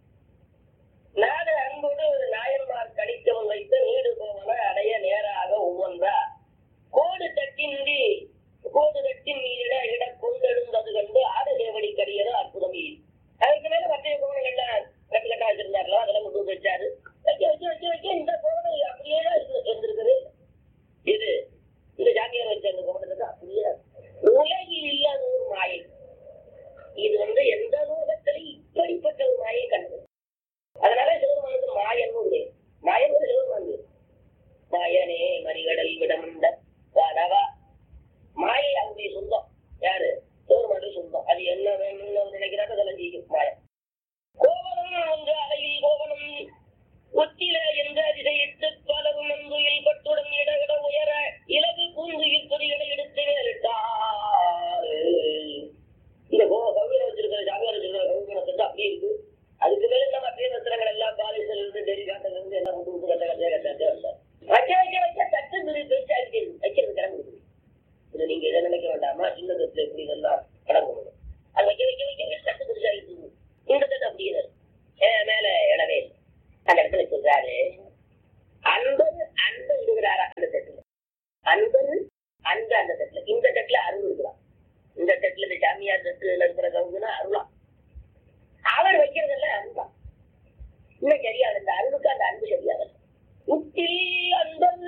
நாடு அன்போடு நாயன்மார் கணித்தவன் வைத்து நீடு கோவன அடைய நேராக ஒவ்வொன்றா கோடு தட்டின்றி கோடு தட்டின் மீதிட இட கொண்டெழுந்தது கண்டு ஆடு சேவடி கடியது அற்புதம் ஈடு. அதுக்கு மேல மற்ற கோவணங்கள்லாம் கட்டு கட்டா வச்சிருந்தார்களோ அதெல்லாம் கொண்டு வந்து வச்சாரு வைக்க வைக்க வைக்க வைக்க இந்த கோவணம் அப்படியே தான் இருக்கு இருந்திருக்குது இது இந்த ஜாமியார் வச்ச அந்த கோவணத்துக்கு அப்படியே இருக்கு. உலகில் இல்லாத ஒரு மாயை இது வந்து எந்த லோகத்திலும் இப்படிப்பட்ட ஒரு மாயை கண்டது அதனால சிவபெருமானுக்கு மாயன் உண்டு மாயன் ஒரு சிவபெருமான் பேரு. மாயனே மறிகடல் விடமுண்ட வானவா மாயை அவருடைய சொந்தம் யாரு சிவபெருமானுடைய சொந்தம் அது என்ன வேணும்னு அவர் நினைக்கிறாரோ அதெல்லாம் செய்யும் மாயம் கோவணம் ஒன்று அலையில் கோவணம் ஒத்தில என்ற அதிசயித்து பலவும் அன்புயில் பட்டுடன் இடகிட உயர இலகு பூந்துயில் பொறிகளை எடுத்து நேரிட்டார் இந்த கோ கவிதை வச்சிருக்கிற ஜாமியார் வச்சிருக்கிற கவிதை அப்படியே இருக்கு அதுக்கு மேல நம்ம அப்படியே வஸ்திரங்கள் எல்லாம் பாலிஸ்டர் இருந்து டெல்லி காட்டில இருந்து எல்லாம் கொண்டு வந்து கட்ட கட்ட கட்ட கட்ட வந்தார் வைக்க வைக்க வைக்க தட்டு பிரி பெருசா இருக்குது வைக்கிறது கிளம்புது இது நீங்க இதை நினைக்க வேண்டாமா சின்ன தட்டுல எப்படி இதெல்லாம் கிளம்பணும் அது வைக்க வைக்க வைக்க வைக்க தட்டு பெருசா இருக்குது இந்த தட்டு அப்படியே தான் இருக்கு. ஏன் மேல இடவே இல்லை அந்த இடத்துல சொல்றாரு அன்பது அன்பு இடுகிறாரா அந்த தட்டுல அன்பது அன்பு அந்த தட்டுல இந்த தட்டுல அருள் இருக்கிறான் இந்த தட்டுல இந்த சாமியார் தட்டுல இருக்கிற கவுங்கன்னா அருளாம் அவர் வைக்கிறதல்ல அன்பா இன்னும் சரியாது இந்த அன்புக்கு அந்த அன்பு சரியாது உத்தில் அன்பது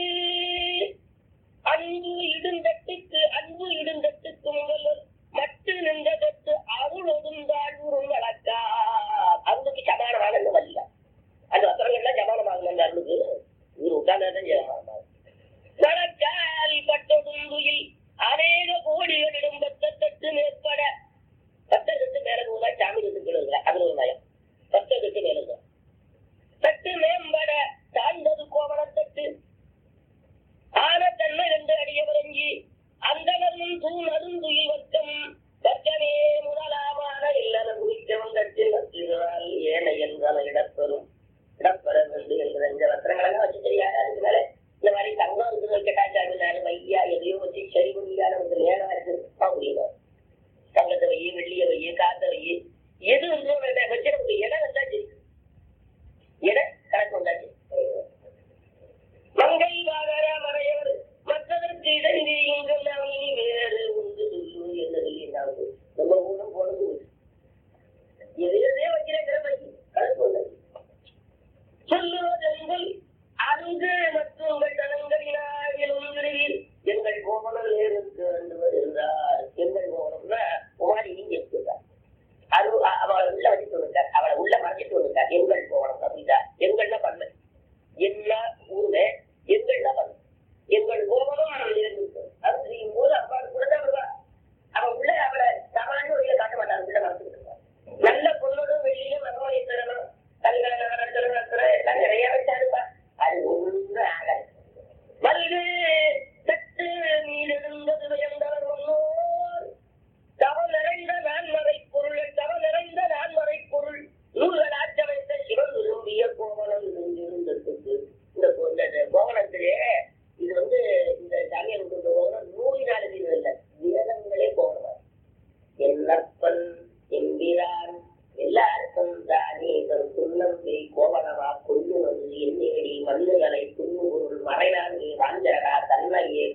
அன்பு இடுந்தட்டுக்கு அன்பு இடுந்தட்டுக்கு முதல்வர் மட்டு நின்ற தட்டு அருள் ஒதுந்தாள் உருள் வழக்கா அன்புக்கு சமானமான இந்த வல்ல அந்த வசனங்கள்லாம் சமானமாகும் அந்த அருளுக்கு இவர் உட்கார்ந்தாதான் சமானமாகும் வழக்கால் பட்டொடுங்குயில் அநேக கோடிகளிடம் பத்த தட்டு மேற்பட பத்த தட்டு மேல போதா சாமி தட்டு கீழே அது ஒரு நயம் பத்த தட்டு மேல இருந்தா. தட்டு மேம்பட தாழ்ந்தது கோவணத்தட்டு ஆன தன்மை ரெண்டு அடிய விளங்கி அந்தனரும் தூண் அருந்துயில் வர்க்கம் வர்க்கமே முதலாமான இல்லன குறித்தவன் தட்டில் நட்டுகிறாள் ஏனை என்றால் இடப்பெறும் இடப்பெற வேண்டும் என்கிற இந்த வஸ்திரங்களெல்லாம் வச்சு தெரியாது அதுக்கு மேல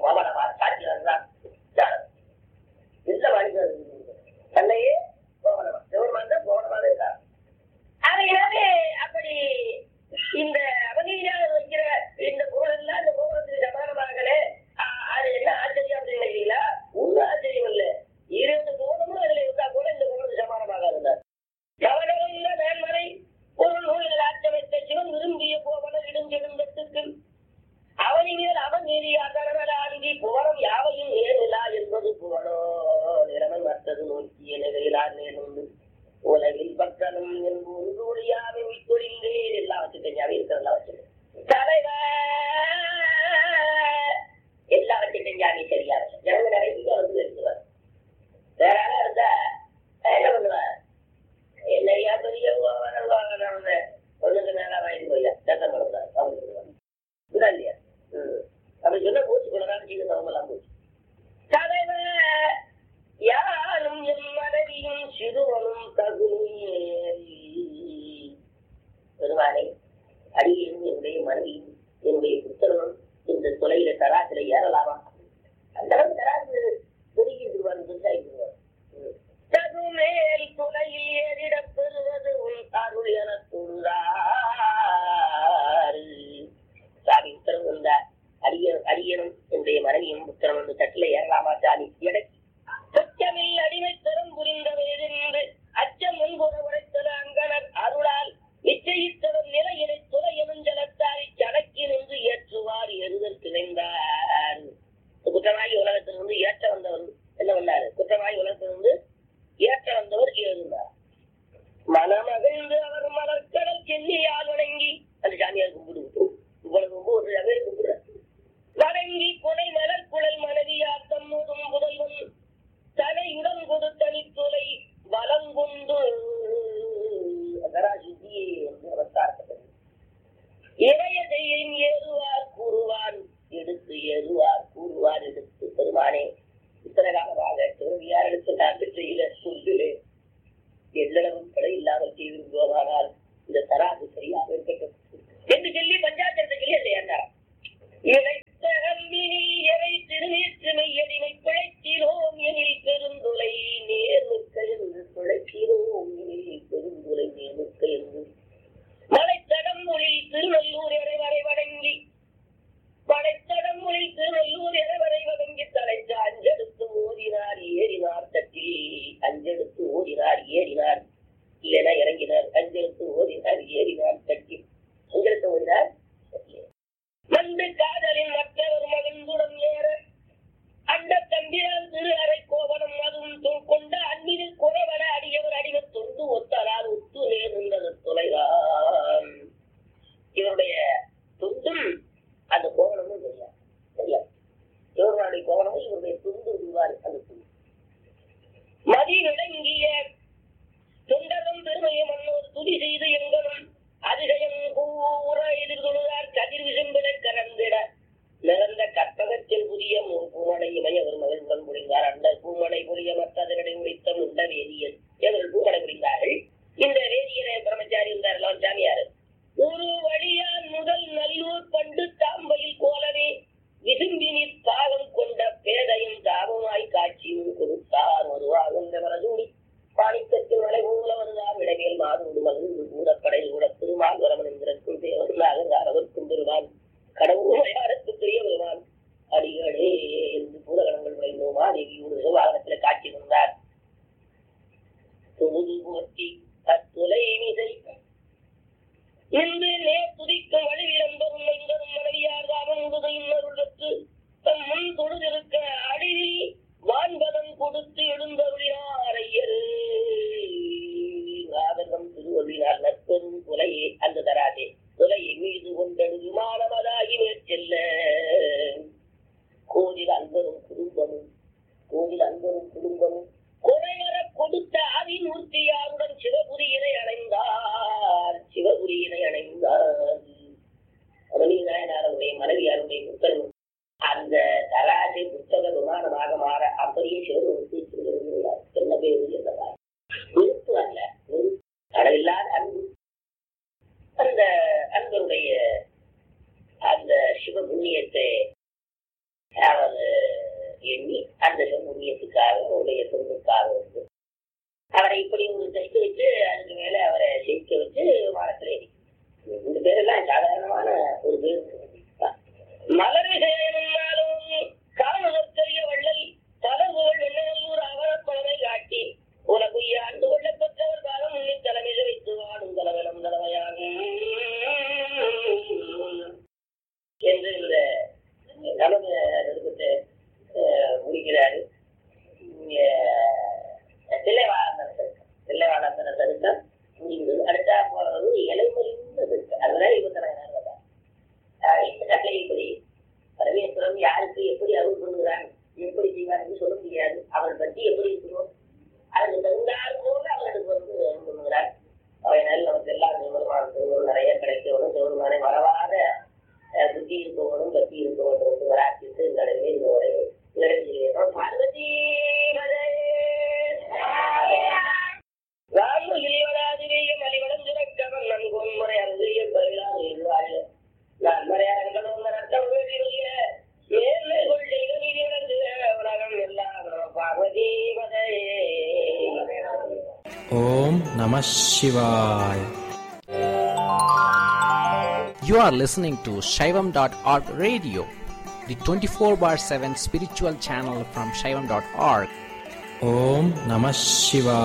கோவலமா சாட்சி வந்தான் இல்ல வாழ்க்கை தன்னையே கோவலமா சிவருமான் தான் கோவலமாக இருக்கார் ஆகையினாலே அப்படி இந்த அவநீதியாக வைக்கிற இந்த புகழ் எல்லாம் இந்த கோபுரத்துக்கு சமானமாகலே ஆஹ் அது என்ன ஆச்சரியம் அப்படின்னு நினைக்கிறீங்களா ஒன்றும் ஆச்சரியம் இல்லை இரண்டு கோபமும் அதுல இருந்தா கூட இந்த கோபுரத்துக்கு சமானமாக இருந்தார் கவனமுள்ள மேன்மறை ஒரு நூலில் ஆச்சரித்த சிவன் விரும்பிய கோவல இடுஞ்செடுந்தத்துக்கு அவனி மேல் அவன் நீதியாகி புவனம் யாவையும் நேரிலா என்பது புவனோ நிறமன் மற்றது நோக்கிய நிலையிலார் நேர்ந்து உலகில் பக்கனும் என்பது ஒளியாவை உய்தொழிந்தே எல்லாம் வச்சுட்டேன் ஞாபகம் இருக்கிறதெல்லாம் வச்சுட்டேன் தலைவர் எல்லாம் வச்சுட்டேன் ஞாபகம் சரியா ஜனங்க நிறைய வந்து இருக்குவார் வேற ஆளா இருந்தா என்ன பண்ணுவார் என்னையா பெரிய வாகனம் வாகனம் ஒண்ணுக்கு மேல வாங்கி போய்யா சட்டம் பண்ணுவார் அவங்க இதா இல்லையா ம். அப்படி சொன்னா போச்சு கொஞ்ச நாள் செய்த தவமெல்லாம் போச்சு தலைவர் யாரும் என் மனைவியும் சிறுவனும் தகுதி பெருமானே அடியும் என்னுடைய மனைவியும் என்னுடைய புத்தகமும் இந்த தொலையில தராசில ஏறலாமா அந்த அளவுக்கு தராசு பெருகிடுவார் பெருசாகிடுவார் தகுமேல் துளையில் ஏறிடப் பெறுவது உன் அருள் என தொழுதாரு சாமி உத்தரவு வந்தார் அடிய அடியனும் என்னுடைய மனைவியும் உத்தரவு வந்து தட்டில ஏறலாமா சாமி எடை குற்றமில் அடிமை தரம் புரிந்தவரிலிருந்து அச்சம் முன்புற உரைத்தல அங்கனர் அருளால் நிச்சயித்தவர் நிலையினை துறை எனுஞ்சலத்தாரி சடக்கி நின்று ஏற்றுவார் எருதல் கிளைந்தார் குற்றவாளி உலகத்திலிருந்து ஏற்ற வந்தவர் என்ன பண்ணாரு குற்றவாளி உலகத்திலிருந்து ஏற்ற வந்தவர் இருந்தார் மனமகிழ்ந்து அவர் மலர்கடல் சென்னியால் வணங்கி அந்த சாமியார் கும்பிடு இவ்வளவு ரொம்ப ஒரு பேர் கும்பிடுறார் வணங்கி கொலை மலர் குழல் மனைவியார் தம்மோடும் புதல்வன் தலையுடன் கொடுத்தனி துளை வலங்குண்டு அகராசுத்தியே என்று அவஸ்தார்த்தது இளைய செய்யின் ஏறுவார் கூறுவான் எடுத்து ஏறுவார் கூறுவார் எடுத்து பெருமானே இத்தனை காலமாக சிவவியார் எடுத்து நான் செய்யல சொல்லிலே எல்லளவும் பிழை இல்லாமல் செய்திருந்தோமானால் இந்த தராசு சரியாக இருக்கட்டும் என்று சொல்லி பஞ்சாயத்தை சொல்லி அதை ஏண்டார் இழைத்த அம்பினில் எவை திருநீற்று மெய்யடிமை பிழைக்கிறோம் எனில் பெருந்துளை நேர்மிக்க என்று பிழைக்கிறோம் எனில் பெருந்துளை நேர்மிக்க என்று மலைத்தடம்புலில் திருநல்லூர் இறைவரை வணங்கி மலைத்தடம்புலில் திருநல்லூர் இறைவரை வணங்கி தலைத்து அஞ்செடுத்து ஓடினார் ஏறினார் தட்டில் அஞ்செடுத்து ஓடினார் ஏறினார் என இறங்கினார் அஞ்செடுத்து ஓடினார் ஏறினார் தட்டில் அஞ்செடுத்து ஓடினார் தட்டில் வந்து காதலின் மற்றவர் மகிழ்ந்துடன் ஏற அண்ட தம்பிரான் திரு அறை கோவனம் அதுவும் தொ- கொண்ட அன்பினில் குறைவன அடியவர் அடிவ தொண்டு ஒத்தரால் உத்து நேர்ந்தது தொலைதான் இவருடைய துண்டும் அந்த கோவனமும் தெரியாது தெரியாது இவருடைய கோவனமும் இவருடைய துண்டு இதுவாரு அந்த துண்டு மதி விளங்கிய தொண்டரும் பெருமையை மன்னோர் துதி செய்து எங்களும் அதிசயம் கூற எதிர்கொள்கிறார் கதிர் விசும்பிலை கறந்திட நிறந்த கற்பகத்தில் புதிய மு- பூமலை இமையவர் மகிழ்வுடன் புரிந்தார் அந்த பூமலை புரிய மற்றதனை முடித்த முண்ட வேதியல் இவர்கள் பூமலை புரிந்தார்கள் இந்த வேதியரை பிரம்மச்சாரி இருந்தார் சாமியார் ஒரு வழியான் முதல் நல்லூர் பண்டு தாம்பையில் கோலவே விசும்பினில் தாகம் கொண்ட பேதையும் தாபமாய் காட்சியும் கொடுத்தார் ஒருவாகுந்த வரதூடி பாணிக்கத்தில் மலை ஊல வருதார் இடமேல் மாதோடு மகிழ்ந்து கூடப்படை கூட திருமால் வரமன் என்கிறக்கும் தேவர்களாக அரவர்க்கும் பெருமான் கடவுள் யாருக்கு பெரிய பெருமான் அடிகளே என்று பூரகணங்கள் விளைந்தோமா தேவியோடு வாகனத்தில் காட்சி கொண்டார் தொழுது போற்றி தத்துலை மிசை இன்று நேர் துதிக்கும் வழிவிளம்பரும் எங்கரும் மனைவியார் தாமும் உதவியினருடத்து தம் முன் தொழுதிருக்க அடிவி வான்பதம் கொடுத்து எழுந்தருளினார் ஐயர் நாதகம் திருவள்ளினார் நற்பெரும் துலையே அந்த தராதே துலையை மீது கொண்டது விமானமதாகி மேற்செல்ல கோவில் அன்பரும் குடும்பமும் கோவில் அன்பரும் குடும்பமும் குறைவர கொடுத்த ஆதிமூர்த்தியாருடன் சிவபுரியினை அடைந்தார் சிவபுரியினை அடைந்தார் அவனி நாயனாருடைய மனைவியாருடைய புத்தகம் அந்த தராசு புத்தக விமானமாக மாற அப்படியே சிவனுக்கு திருவிழா என்ன பேரு என்னதா விருப்பு அல்ல விருப்பு. அளவில்லாத அன்பு அந்த அன்பருடைய அந்த சிவ புண்ணியத்தை அவர் புண்ணியத்துக்காக உடைய தொண்டுக்காக வந்து அவரை இப்படி ஒரு தைத்து வச்சு அதுக்கு மேல அவரை ஜெயிக்க வச்சு வாரத்துல இந்த பேரெல்லாம் சாதாரணமான ஒரு பேர் தான். மலர் விஷயமாலும் காரணத்தறிய வள்ளல் தலவுகள் வெள்ளநல்லூர் அவரப்பழமை காட்டி உலகுய ஆண்டு கொள்ள பெற்றவர் காலம் முன்னி தலைமையில வைத்து வாடும் தலைவலம் தலைமையாகும் என்று இந்த நமது நிருபத்தை அஹ், முடிக்கிறாரு இங்க தில்லைவாழந்தன சருக்கம் தில்லைவாழந்தன சருக்கம் முடிந்தது அடுத்தா போறது இலைமொழிந்த சருக்கம் அதுதான் இருபத்தி நாலாயிரம் இப்படி பரமேஸ்வரன் யாருக்கு எப்படி அருள் பண்ணுகிறான் எப்படி செய்வார் என்று சொல்ல முடியாது அவள் பற்றி எப்படி இருக்கிறோம் அதுக்கு தகுந்தால் போல அவர்களுக்கு வந்து அருள் பண்ணுகிறார் அவையினால் நமக்கு எல்லாம் சிவருமானத்துக்கு நிறைய கிடைக்கணும் சிவருமானை மறவாத அஹ், புத்தி இருக்கவனும் பற்றி இருக்கவனும் வந்து வராக்கிட்டு இந்த அளவிலே இந்த உரை நிறைவேறுகிறோம் பார்வதி வாயுகில் வராதிரிய மலிவடம் சுரக்கவன் நன்கொன் முறை அருகிய பயிலாக இருவாள் நான் மறையாளர்களும் ரத்தம் வேண்டிய மேலே கொள்ளை நீதி நடந்து உலகம் எல்லாம் பார்வதி பதையே Om Namah Shivaya. You are listening to Shaivam.org radio, the 24 bar 7 spiritual channel from Shaivam.org. Om Namah Shivaya.